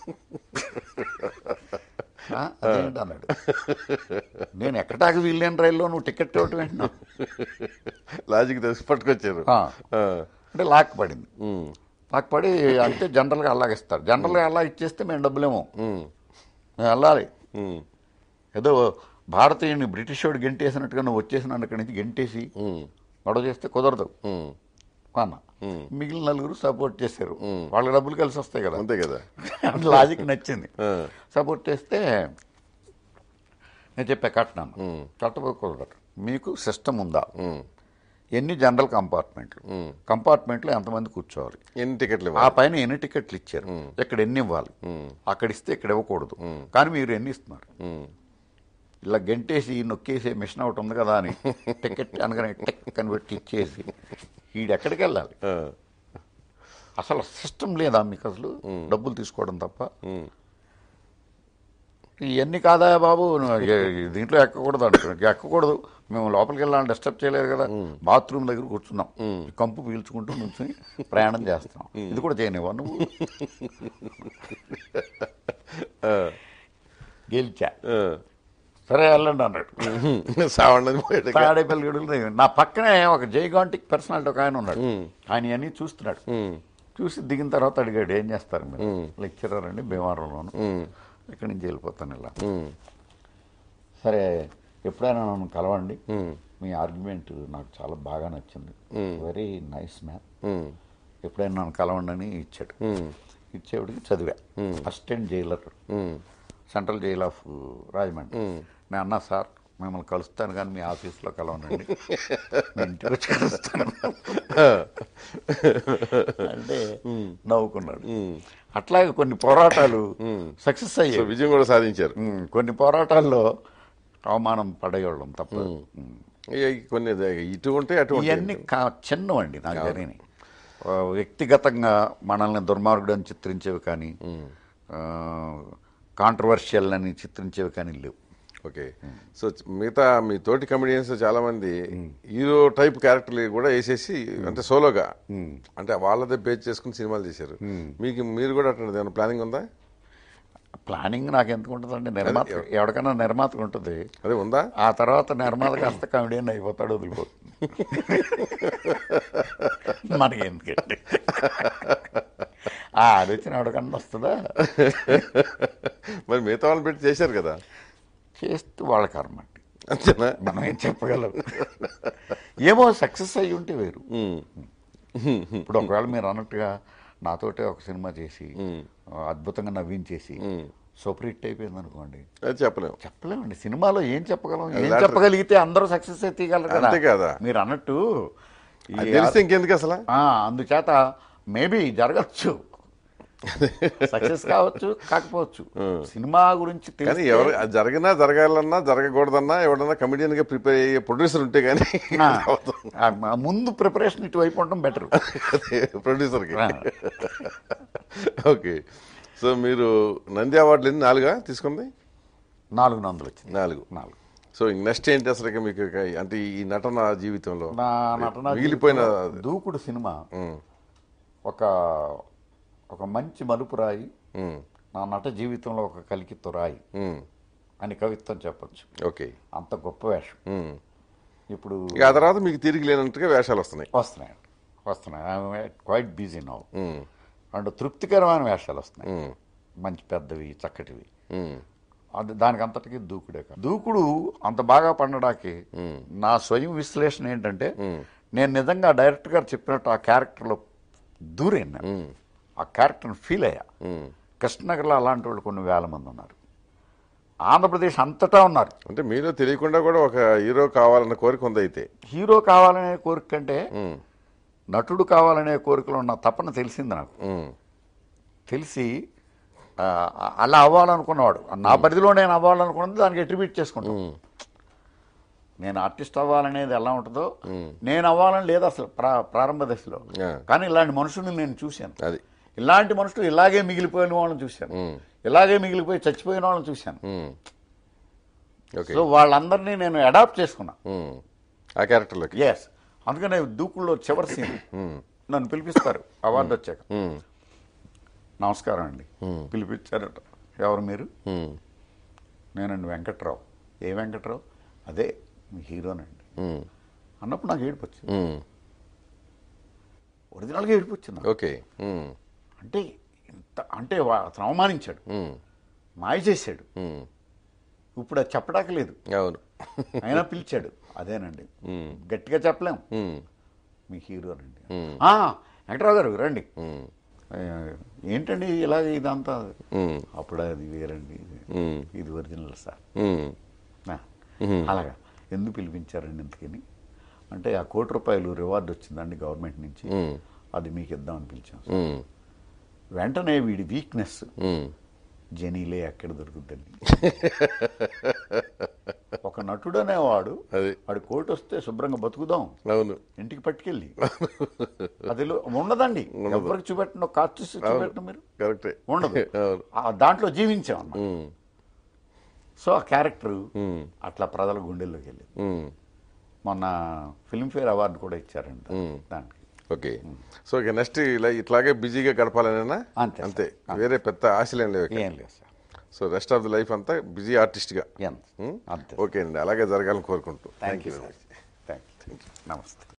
ఆ, అదేంటి అన్నాడు నేను ఎక్కటాకి వీల్లేని రైల్లో నువ్వు టికెట్ ఇవ్వటం ఏంటి నాకు? లాజిక్ తెలిసి పట్టుకొచ్చారు ఆ, ఆ, అంటే లాక్ పడింది ఉమ్, లాక్ పడి అంటే జనరల్గా అలాగిస్తారు జనరల్గా అలా ఇచ్చేస్తే మేము డబ్బులేమో ఉమ్, మేము వెళ్ళాలి ఉమ్, ఏదో భారతీయుని బ్రిటిష్ వాడు గెంటేసినట్టుగా నువ్వు వచ్చేసిన అక్కడి నుంచి గెంటేసి ఉమ్, గొడవ చేస్తే కుదరదు ఉమ్. అన్న మిగిలిన నలుగురు సపోర్ట్ చేశారు వాళ్ళ డబ్బులు కలిసి వస్తాయి కదా అంతే కదా లాజిక్ నచ్చింది ఆ, సపోర్ట్ చేస్తే నేను చెప్పా కట్టినాను కట్టబోకూడదు మీకు సిస్టమ్ ఉందా ఉమ్, ఎన్ని జనరల్ కంపార్ట్మెంట్లు కంపార్ట్మెంట్లో ఎంతమంది కూర్చోవాలి ఎన్ని టికెట్లు ఆ ఇవ్వాలి పైన ఎన్ని టికెట్లు ఇచ్చారు ఇక్కడ ఎన్ని ఇవ్వాలి అక్కడ ఇస్తే ఇక్కడ ఇవ్వకూడదు కానీ మీరు ఎన్ని ఇస్తున్నారు ఉమ్, ఇలా గంటేసి నొక్కేసే మిషన్ ఒకటి ఉంది కదా అని టికెట్ అనగానే టిక్ అని పెట్టి ఇచ్చేసి వీడు ఎక్కడికి వెళ్ళాలి ఆ, అసలు సిస్టమ్ లేదా మీకు అసలు డబ్బులు తీసుకోవడం తప్ప ఉమ్, ఇవన్నీ కాదా బాబు నువ్వు ఎ- దీంట్లో ఎక్కకూడదు అంటున్నాడు ఎక్కకూడదు మేము లోపలికి వెళ్ళాలని డిస్టర్బ్ చేయలేదు కదా బాత్రూమ్ దగ్గర కూర్చున్నాం ఈ కంపు పీల్చుకుంటూ నుంచి ప్రయాణం చేస్తున్నాం ఇది కూడా చేయనివ్వ నువ్వు గెలిచా ఆ. సరే వెళ్ళండి అన్నాడు సావండి బయటకి తాడేపల్లి గడులు నా పక్కనే ఒక జైగాంటిక్ పర్సనాలిటీ ఒక ఆయన ఉన్నాడు ఆయన అన్ని చూస్తున్నాడు ఉమ్, చూసి దిగిన తర్వాత అడిగాడు ఏం చేస్తారు మీరు లెక్చరర్ అండి భీమవరంలోను ఇక్కడి నుంచి వెళ్ళిపోతాను ఇలా ఉమ్, సరే ఎప్పుడైనా నన్ను కలవండి ఉమ్, మీ ఆర్గ్యుమెంట్ నాకు చాలా బాగా నచ్చింది వెరీ నైస్ మ్యాన్ ఉమ్, ఎప్పుడైనా నన్ను కలవండి అని ఇచ్చాడు ఉమ్, ఇచ్చేవాడికి చదివా assistant jailer um, central jail of Rajahmundry నేను అన్నా సార్ మిమ్మల్ని కలుస్తాను కానీ మీ ఆఫీస్లో కలవనండి మీ ఇంటికి వచ్చి కలుస్తాను అంటే నవ్వుకున్నాడు అట్లాగే కొన్ని పోరాటాలు సక్సెస్ సో అయ్యాయి విజయం కూడా సాధించారు ఉమ్, కొన్ని పోరాటాల్లో అవమానం పడేవాళ్ళం తప్ప ఉమ్. ఇక కొన్ని ఇటు ఉంటే అటు ఉంటాయి. ఇవన్నీ కా చిన్నవండి నాకు జరిగినాయి ఆ, వ్యక్తిగతంగా మనల్ని దుర్మార్గుడు అని చిత్రించేవి కానీ కాంట్రవర్షియల్ అని చిత్రించేవి కానీ లేవు ఓకే సో మిగతా మీ తోటి కమెడియన్స్ చాలా మంది హీరో టైప్ క్యారెక్టర్లు కూడా వేసేసి అంటే సోలోగా అంటే వాళ్ళదే బేస్ చేసుకుని సినిమాలు చేశారు మీకు మీరు కూడా అట్లా ఏమైనా ప్లానింగ్ ఉందా ప్లానింగ్ నాకు ఎందుకు ఉంటుందండి నిర్మాత ఎవరికైనా నిర్మాతకు ఉంటుంది అదే ఉందా ఆ తర్వాత నిర్మాత కాస్త కమెడియన్ అయిపోతాడు వదిలిపోతుంది మనకి ఎందుకండి ఆ ఆలోచన ఎవరికన్నా వస్తుందా మరి మిగతా వాళ్ళని పెట్టి చేశారు కదా చేస్తూ వాళ్ళ కర్మ అండి అంతేనా మనం ఏం చెప్పగలం ఏమో సక్సెస్ అయ్యి ఉంటే వేరు ఉమ్. ఇప్పుడు ఒకవేళ మీరు అన్నట్టుగా నాతోటే ఒక సినిమా చేసి అద్భుతంగా నవ్వించేసి సూపర్ హిట్ అయిపోయింది అనుకోండి అది చెప్పలేము చెప్పలేమండి సినిమాలో ఏం చెప్పగలం ఏం latter- చెప్పగలిగితే అందరూ సక్సెస్ అయితే తీయగలరు అంతే కదా. మీరు అన్నట్టు ఈ అది తెలిస్తే ఇంకెందుకు అసలు ఆ, అందుచేత మేబీ జరగచ్చు సక్సెస్ కావచ్చు కాకపోవచ్చు సినిమా గురించి కానీ తెలిస్తే- ఎవరు అది జరిగినా జరగాలన్నా జరగకూడదన్నా ఎవడన్నా కమెడియన్ గా ప్రిపేర్ అయ్యే ప్రొడ్యూసర్ ఉంటే కానీ ఆ, ఆ, ముందు ప్రిపరేషన్ ఇటువైపు ఉండడం బెటర్ ప్రొడ్యూసర్ కి ఓకే సో మీరు నంది అవార్డులు ఎన్ని నాలుగా తీసుకుంది నాలుగు నందులు వచ్చింది నాలుగు నాలుగు సో నెక్స్ట్ ఏంటి అసలు ఇక మీకు ఇక అంటే ఈ నటన జీవితంలో నా నటన మిగిలిపోయిన జీవితంలో దూకుడు సినిమా ఉమ్, ఒక ఒక మంచి మలుపు రాయి ఉమ్, నా నట జీవితంలో ఒక కలికిత్తు రాయి ఉమ్, అని కవిత్వం చెప్పొచ్చు ఓకే అంత గొప్ప వేషం ఉమ్. ఇప్పుడు ఇక ఆ తర్వాత మీకు తిరిగి లేనట్టుగా వేషాలు వస్తున్నాయి వస్తున్నాయి వస్తున్నాయి quite busy now um, and తృప్తికరమైన వేషాలు వస్తున్నాయి ఉమ్, మంచి పెద్దవి చక్కటివి ఉమ్, అది దానికి అంతటికి దూకుడే కాదు. దూకుడు అంత బాగా పండడానికి నా స్వయం విశ్లేషణ ఏంటంటే నేను నిజంగా డైరెక్టర్ గారు చెప్పినట్టు ఆ క్యారెక్టర్లో దూరాను నేను. ఆ క్యారెక్టర్ని ఫీల్ అయ్యా ఉమ్. కృష్ణనగర్లో అలాంటి వాళ్ళు కొన్ని వేల మంది ఉన్నారు ఆంధ్రప్రదేశ్ అంతటా ఉన్నారు అంటే మీలో తెలియకుండా కూడా ఒక హీరో కావాలన్న కోరిక ఉంది అయితే హీరో కావాలనే కోరిక కంటే ఉమ్, నటుడు కావాలనే కోరికలో ఉన్న తపన తెలిసింది నాకు ఉమ్, తెలిసి ఆ, అలా అవ్వాలనుకున్నవాడు నా పరిధిలో నేను అవ్వాలనుకున్నది దానికి అట్రిబ్యూట్ చేసుకుంటాను ఉమ్, నేను ఆర్టిస్ట్ అవ్వాలనేది ఎలా ఉంటుందో నేను అవ్వాలని లేదు అసలు ప్రా- ప్రారంభ దశలో ఆ. కానీ ఇలాంటి మనుషుల్ని నేను చూశాను అది ఇలాంటి మనుషులు ఇలాగే మిగిలిపోయిన వాళ్ళని చూశాను ఉమ్, ఇలాగే మిగిలిపోయి చచ్చిపోయిన వాళ్ళని చూశాను ఉమ్. ఓకే సో వాళ్ళందరినీ నేను అడాప్ట్ చేసుకున్నా ఉమ్. ఆ క్యారెక్టర్లోకి ఎస్ అందుకనే దూకుల్లో చివరి సీన్ ఉమ్, నన్ను పిలిపిస్తారు అవార్డు వచ్చాక ఉమ్, నమస్కారం అండి పిలిపించారట ఎవరు మీరు ఉమ్, నేనండి వెంకట్రావు ఏ వెంకట్రావు అదే మీ హీరోనండి ఉమ్, అన్నప్పుడు నాకు ఏడుపు వచ్చింది ఉమ్. ఒరిజినల్గా ఏడుపు వచ్చింది నాకు. ఓకే ఉమ్, అంటే ఇంత అంటే వా- అతను అవమానించాడు ఉమ్, మాయ చేశాడు ఉమ్. ఇప్పుడు అది చెప్పడానికి లేదు అవును అయినా పిలిచాడు అదేనండి ఉమ్, గట్టిగా చెప్పలేం ఉమ్, మీ హీరోనండి ఉమ్. "ఆ, వెంకట్రావు గారు రండి ఉమ్, "ఆ, ఏంటండి ఇలాగ ఇదంతా ఉమ్, అప్పుడు అది వేరండి ఇది- ఉమ్, ఇది ఒరిజినల్ సార్ ఉమ్, ఆ, అలాగా ఎందుకు పిలిపించారండి ఇంతకని అంటే ఆ కోటి రూపాయలు రివార్డు వచ్చిందండి గవర్నమెంట్ నుంచి ఉమ్, అది మీకు ఇద్దామని పిలిచాం ఉమ్, వెంటనే వీడి వీక్నెస్ ఉమ్. జనీలే ఎక్కడ దొరుకుద్దండి ఒక నటుడు అనేవాడు అది వాడి కోటు వస్తే శుభ్రంగా బతుకుదాం అవును ఇంటికి పట్టుకెళ్ళి అది లో- ఉండదండి ఎవరికి చూపెట్టండి ఒక కాస్ట్ చూపెట్టండి మీరు కరెక్టే ఉండదు అవును ఆ దాంట్లో జీవించాం అన్నమాట ఉమ్, సో ఆ క్యారెక్టర్ ఉమ్, అట్లా ప్రజల గుండెల్లోకి వెళ్ళింది ఉమ్. మొన్న ఫిల్మ్ఫేర్ అవార్డు కూడా ఇచ్చారంట దానికి ఓకే సో ఇక నెక్స్ట్ ఇలా ఇట్లాగే బిజీగా గడపాలనేనా అంతే అంతే వేరే పెద్ద ఆశలేం లేవు ఇక. ఏం లేదు sir so rest of the life అంతా బిజీ ఆర్టిస్ట్గా ఎంత అంతే ఓకే అండి అలాగే జరగాలని కోరుకుంటూ thank you sir thank you నమస్తే